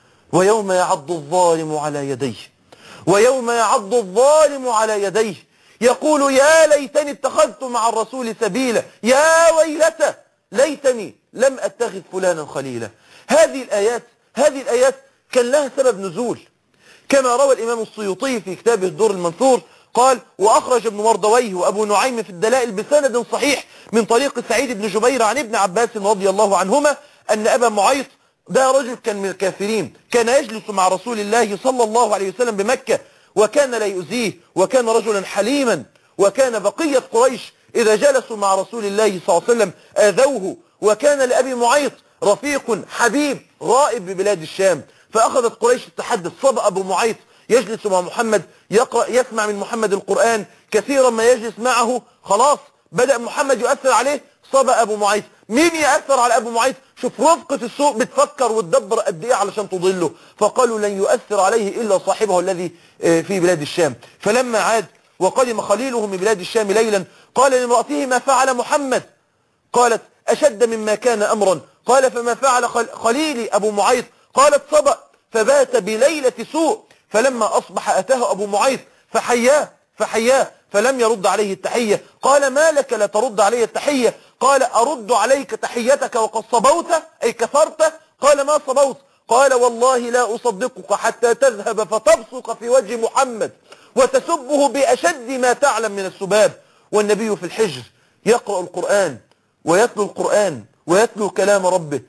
Speaker 1: ويوم يعض الظالم على يديه ويوم يعض الظالم على يديه يقول يا ليتني اتخذت مع الرسول سبيلا يا ويلتى ليتني لم اتخذ فلانا خليلا هذه الآيات هذه الآيات كان لها سبب نزول كما روى الإمام السيوطي في كتابه الدور المنثور قال وأخرج ابن مردويه وأبو نعيم في الدلائل بسند صحيح من طريق سعيد بن جبير عن ابن عباس رضي الله عنهما أن أبا معيط ده رجل كان من الكافرين كان يجلس مع رسول الله صلى الله عليه وسلم بمكة وكان لا يؤذيه وكان رجلا حليما وكان بقية قريش إذا جلسوا مع رسول الله صلى الله عليه وسلم آذوه وكان لأبي معيط رفيق حبيب غائب ببلاد الشام فأخذت قريش التحدث صبأ أبو معيط يجلس مع محمد يقرأ يسمع من محمد القرآن كثيرا ما يجلس معه خلاص بدأ محمد يؤثر عليه صبأ أبو معيط مين يأثر على أبو معيط شوف رفقة السوق بتفكر وتدبر قد إيه علشان تضله فقالوا لن يؤثر عليه إلا صاحبه الذي في بلاد الشام فلما عاد وقدم خليله من بلاد الشام ليلا قال لامرأته ما فعل محمد قالت أشد مما كان أمرا قال فما فعل خليلي أبو معيط قالت صبأ فبات بليلة سوء فلما أصبح أتاه أبو معيط فحياه فحياه فلم يرد عليه التحية قال ما لك لا ترد علي التحية قال أرد عليك تحيتك وقد صبوت أي كفرت قال ما صبوت قال والله لا أصدقك حتى تذهب فتبصق في وجه محمد وتسبه بأشد ما تعلم من السباب والنبي في الحجر يقرأ القرآن ويتلو القرآن ويتلو كلام ربه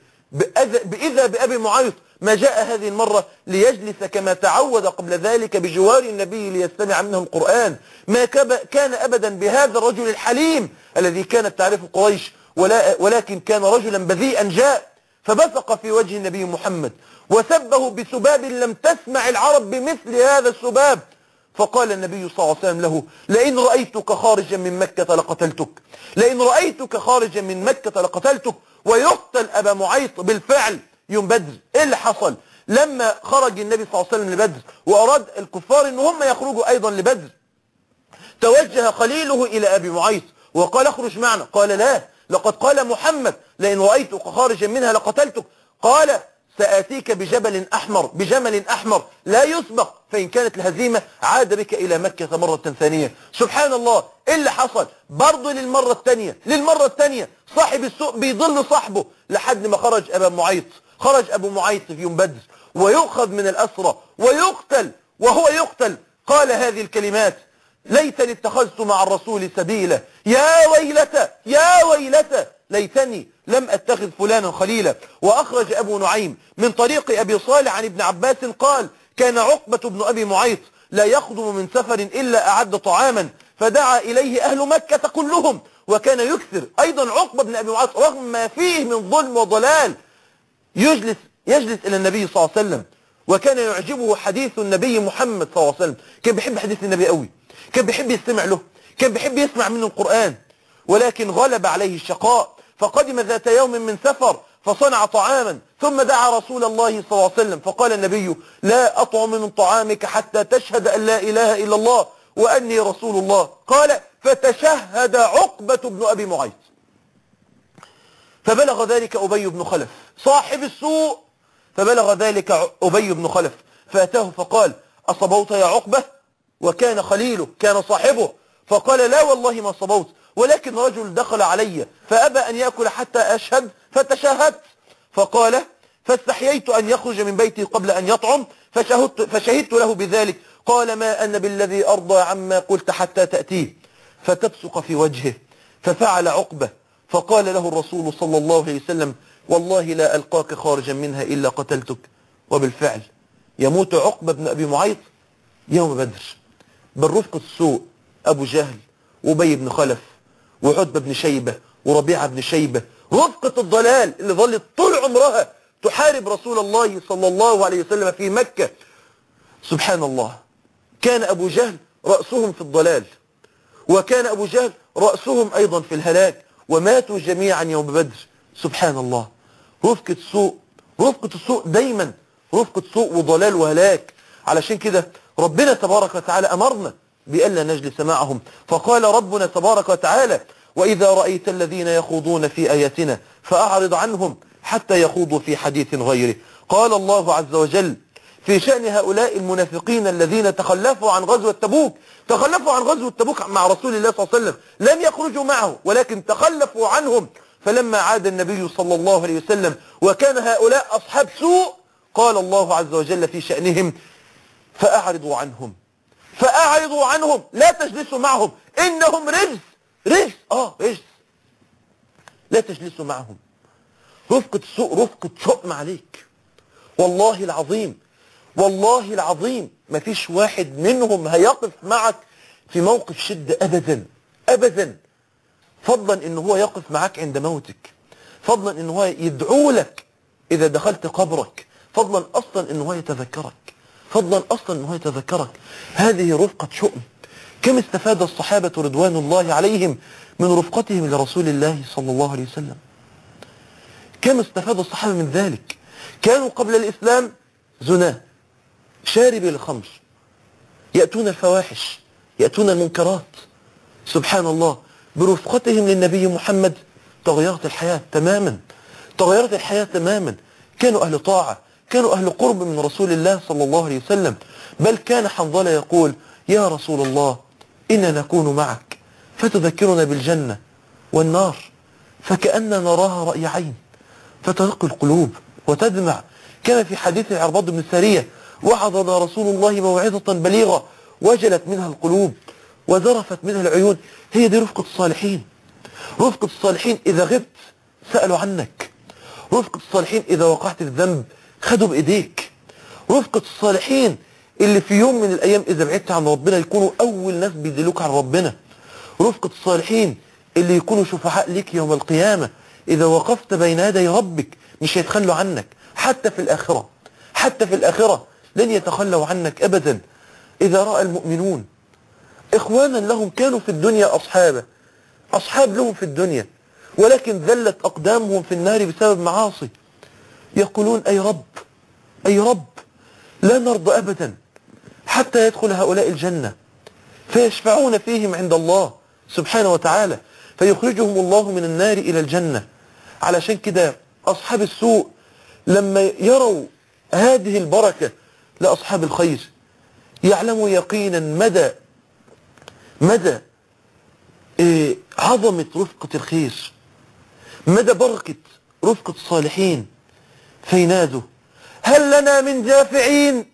Speaker 1: بإذا بأبي معيط ما جاء هذه المرة ليجلس كما تعود قبل ذلك بجوار النبي ليستمع منه القرآن ما كان أبدا بهذا الرجل الحليم الذي كانت تعرف قريش ولا ولكن كان رجلا بذيئا جاء فبثق في وجه النبي محمد وسبه بسباب لم تسمع العرب بمثل هذا السباب فقال النبي صلى الله عليه وسلم له لئن رأيتك خارجا من مكة لقتلتك لئن رأيتك خارجا من مكة لقتلتك ويقتل أبا معيط بالفعل يوم بدر ايه اللي حصل لما خرج النبي صلى الله عليه وسلم لبدر واراد الكفار ان هم يخرجوا ايضا لبدر توجه خليله الى ابي معيط وقال اخرج معنا قال لا لقد قال محمد لئن رأيتك خارجا منها لقتلتك قال سآتيك بجبل أحمر بجمل أحمر لا يسبق فإن كانت الهزيمة عاد بك إلى مكة مرة ثانية سبحان الله إيه اللي حصل برضه للمرة الثانية للمرة الثانية صاحب السوق بيضل صاحبه لحد ما خرج أبا معيط خرج أبو معيط في يوم بدر ويؤخذ من الأسرى ويقتل وهو يقتل قال هذه الكلمات ليتني اتخذت مع الرسول سبيلا يا ويلتى يا ويلتى ليتني لم اتخذ فلانا خليلا واخرج ابو نعيم من طريق ابي صالح عن ابن عباس قال كان عقبة بن ابي معيط لا يخدم من سفر الا اعد طعاما فدعا اليه اهل مكة كلهم وكان يكثر ايضا عقبة بن ابي معيط رغم ما فيه من ظلم وضلال يجلس يجلس الى النبي صلى الله عليه وسلم وكان يعجبه حديث النبي محمد صلى الله عليه وسلم كان بيحب حديث النبي قوي كان بيحب يستمع له كان بيحب يسمع منه القرآن ولكن غلب عليه الشقاء فقدم ذات يوم من سفر فصنع طعاما ثم دعا رسول الله صلى الله عليه وسلم فقال النبي لا أطعم من طعامك حتى تشهد أن لا إله إلا الله وأني رسول الله قال فتشهد عقبة بن أبي معيط فبلغ ذلك أبي بن خلف صاحب السوء فبلغ ذلك أبي بن خلف فأتاه فقال أصبوت يا عقبة وكان خليله كان صاحبه فقال لا والله ما صبوت ولكن رجل دخل علي فأبى أن يأكل حتى أشهد فتشهدت فقال فاستحييت أن يخرج من بيتي قبل أن يطعم فشهدت, فشهدت له بذلك قال ما أن بالذي أرضى عما قلت حتى تأتيه فتبصق في وجهه ففعل عقبة فقال له الرسول صلى الله عليه وسلم والله لا ألقاك خارجا منها إلا قتلتك وبالفعل يموت عقبة بن أبي معيط يوم بدر بالرفق السوء أبو جهل وبي بن خلف وعتبة بن شيبة وربيعة بن شيبة رفقة الضلال اللي ظلت طول عمرها تحارب رسول الله صلى الله عليه وسلم في مكة سبحان الله كان أبو جهل رأسهم في الضلال وكان أبو جهل رأسهم أيضا في الهلاك وماتوا جميعا يوم بدر سبحان الله رفقة سوء رفقة السوء دايما رفقة سوء وضلال وهلاك علشان كده ربنا تبارك وتعالى أمرنا بألا نجلس معهم فقال ربنا تبارك وتعالى وإذا رأيت الذين يخوضون في آياتنا فأعرض عنهم حتى يخوضوا في حديث غيره قال الله عز وجل في شأن هؤلاء المنافقين الذين تخلفوا عن غزوة تبوك تخلفوا عن غزوة تبوك مع رسول الله صلى الله عليه وسلم لم يخرجوا معه ولكن تخلفوا عنهم فلما عاد النبي صلى الله عليه وسلم وكان هؤلاء أصحاب سوء قال الله عز وجل في شأنهم فأعرضوا عنهم فأعرضوا عنهم لا تجلسوا معهم إنهم رجس رجس آه رجس لا تجلسوا معهم رفقة سوء رفقة شؤم عليك والله العظيم والله العظيم ما فيش واحد منهم هيقف معك في موقف شدة أبدا أبدا فضلا إن هو يقف معك عند موتك فضلا إن هو يدعو لك إذا دخلت قبرك فضلا أصلا إن هو يتذكرك فضلا أصلا إن هو يتذكرك هذه رفقة شؤم كم استفاد الصحابة رضوان الله عليهم من رفقتهم لرسول الله صلى الله عليه وسلم كم استفاد الصحابة من ذلك كانوا قبل الإسلام زناه شارب الخمر يأتون الفواحش يأتون المنكرات سبحان الله برفقتهم للنبي محمد تغيرت الحياة تماما تغيرت الحياة تماما كانوا أهل طاعة كانوا أهل قرب من رسول الله صلى الله عليه وسلم بل كان حنظلة يقول يا رسول الله إنا نكون معك فتذكرنا بالجنة والنار فكأننا نراها رأي عين فترق القلوب وتدمع كما في حديث العرباض بن سارية وعظنا رسول الله موعظة بليغة وجلت منها القلوب وذرفت منها العيون هي دي رفقة الصالحين رفقة الصالحين إذا غبت سألوا عنك رفقة الصالحين إذا وقعت في الذنب خدوا بإيديك رفقة الصالحين اللي في يوم من الأيام إذا بعدت عن ربنا يكونوا أول ناس بيدلوك عن ربنا رفقة الصالحين اللي يكونوا شفعاء لك يوم القيامة إذا وقفت بين يدي ربك مش هيتخلوا عنك حتى في الآخرة حتى في الآخرة لن يتخلوا عنك أبدا إذا رأى المؤمنون إخوانا لهم كانوا في الدنيا أصحابا أصحاب لهم في الدنيا ولكن ذلت أقدامهم في النار بسبب معاصي يقولون أي رب أي رب لا نرضى أبدا حتى يدخل هؤلاء الجنة فيشفعون فيهم عند الله سبحانه وتعالى فيخرجهم الله من النار إلى الجنة علشان كده أصحاب السوء لما يروا هذه البركة لأصحاب الخير يعلموا يقينا مدى مدى إيه عظمة رفقة الخير مدى بركة رفقة الصالحين فينادوا هل لنا من جافعين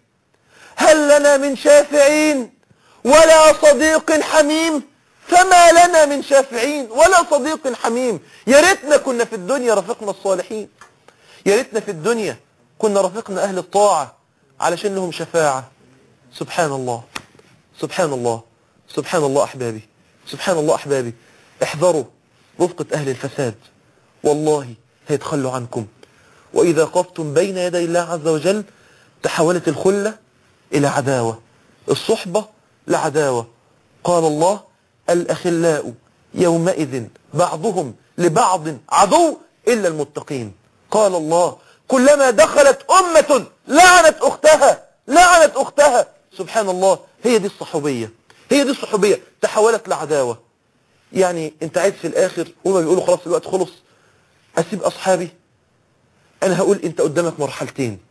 Speaker 1: هل لنا من شافعين ولا صديق حميم فما لنا من شافعين ولا صديق حميم يا ريتنا كنا في الدنيا رفقنا الصالحين يا ريتنا في الدنيا كنا رفقنا أهل الطاعة علشان لهم شفاعة سبحان الله سبحان الله سبحان الله أحبابي سبحان الله أحبابي احذروا رفقة أهل الفساد والله هيتخلوا عنكم وإذا قفتم بين يدي الله عز وجل تحولت الخلة إلى عداوة الصحبة لعداوة قال الله الأخلاء يومئذ بعضهم لبعض عدو إلا المتقين قال الله كلما دخلت أمة لعنت أختها لعنت أختها سبحان الله هي دي الصحوبية هي دي الصحوبية تحولت لعداوة يعني انت عايز في الآخر هما بيقولوا خلاص الوقت خلص أسيب أصحابي أنا هقول انت قدامك مرحلتين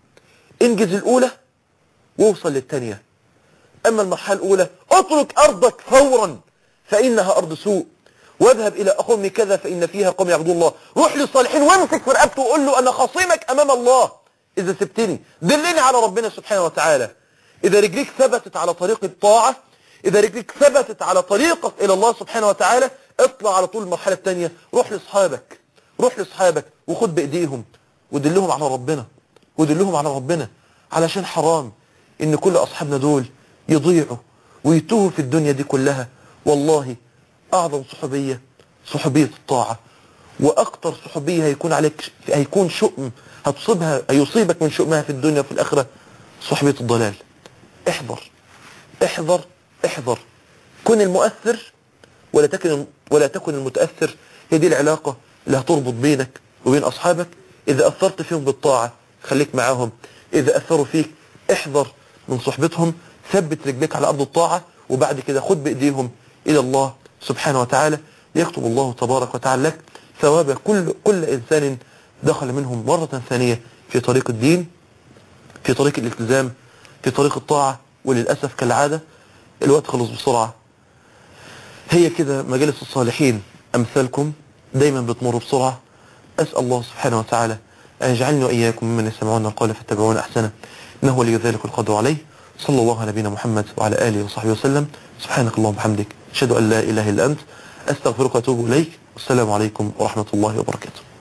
Speaker 1: انجز الأولى واوصل للتانية أما المرحلة الأولى اترك أرضك فورا فإنها أرض سوء واذهب إلى أقوم كذا فإن فيها قوم يعبدون الله روح للصالحين وامسك في رقبته وقول له أنا خصيمك أمام الله إذا سبتني دلني على ربنا سبحانه وتعالى إذا رجليك ثبتت على طريق الطاعة إذا رجليك ثبتت على طريقك إلى الله سبحانه وتعالى اطلع على طول المرحلة الثانية روح لأصحابك روح لأصحابك وخد بإيديهم ودلهم على ربنا ودلهم على ربنا علشان حرام إن كل أصحابنا دول يضيعوا ويتوهوا في الدنيا دي كلها والله أعظم صحوبية صحوبية الطاعة وأكتر صحوبية هيكون عليك هيكون شؤم هتصيبها هيصيبك من شؤمها في الدنيا وفي الآخرة صحبية الضلال احذر احذر احذر كن المؤثر ولا تكن ولا تكن المتأثر هي دي العلاقة اللي هتربط بينك وبين أصحابك إذا أثرت فيهم بالطاعة خليك معاهم إذا أثروا فيك احذر من صحبتهم ثبت رجليك على أرض الطاعة وبعد كده خد بإيديهم إلى الله سبحانه وتعالى يكتب الله تبارك وتعالى لك ثواب كل كل إنسان دخل منهم مرة ثانية في طريق الدين في طريق الالتزام في طريق الطاعة وللأسف كالعادة الوقت خلص بسرعة هي كده مجالس الصالحين أمثالكم دايما بتمر بسرعة أسأل الله سبحانه وتعالى أن يجعلني وإياكم ممن يسمعون القول فاتبعون أحسنه إنه ولي ذلك القدر عليه صلى الله على نبينا محمد وعلى آله وصحبه وسلم سبحانك اللهم وبحمدك أشهد أن لا إله إلا أنت أستغفرك وأتوب إليك والسلام عليكم ورحمة الله وبركاته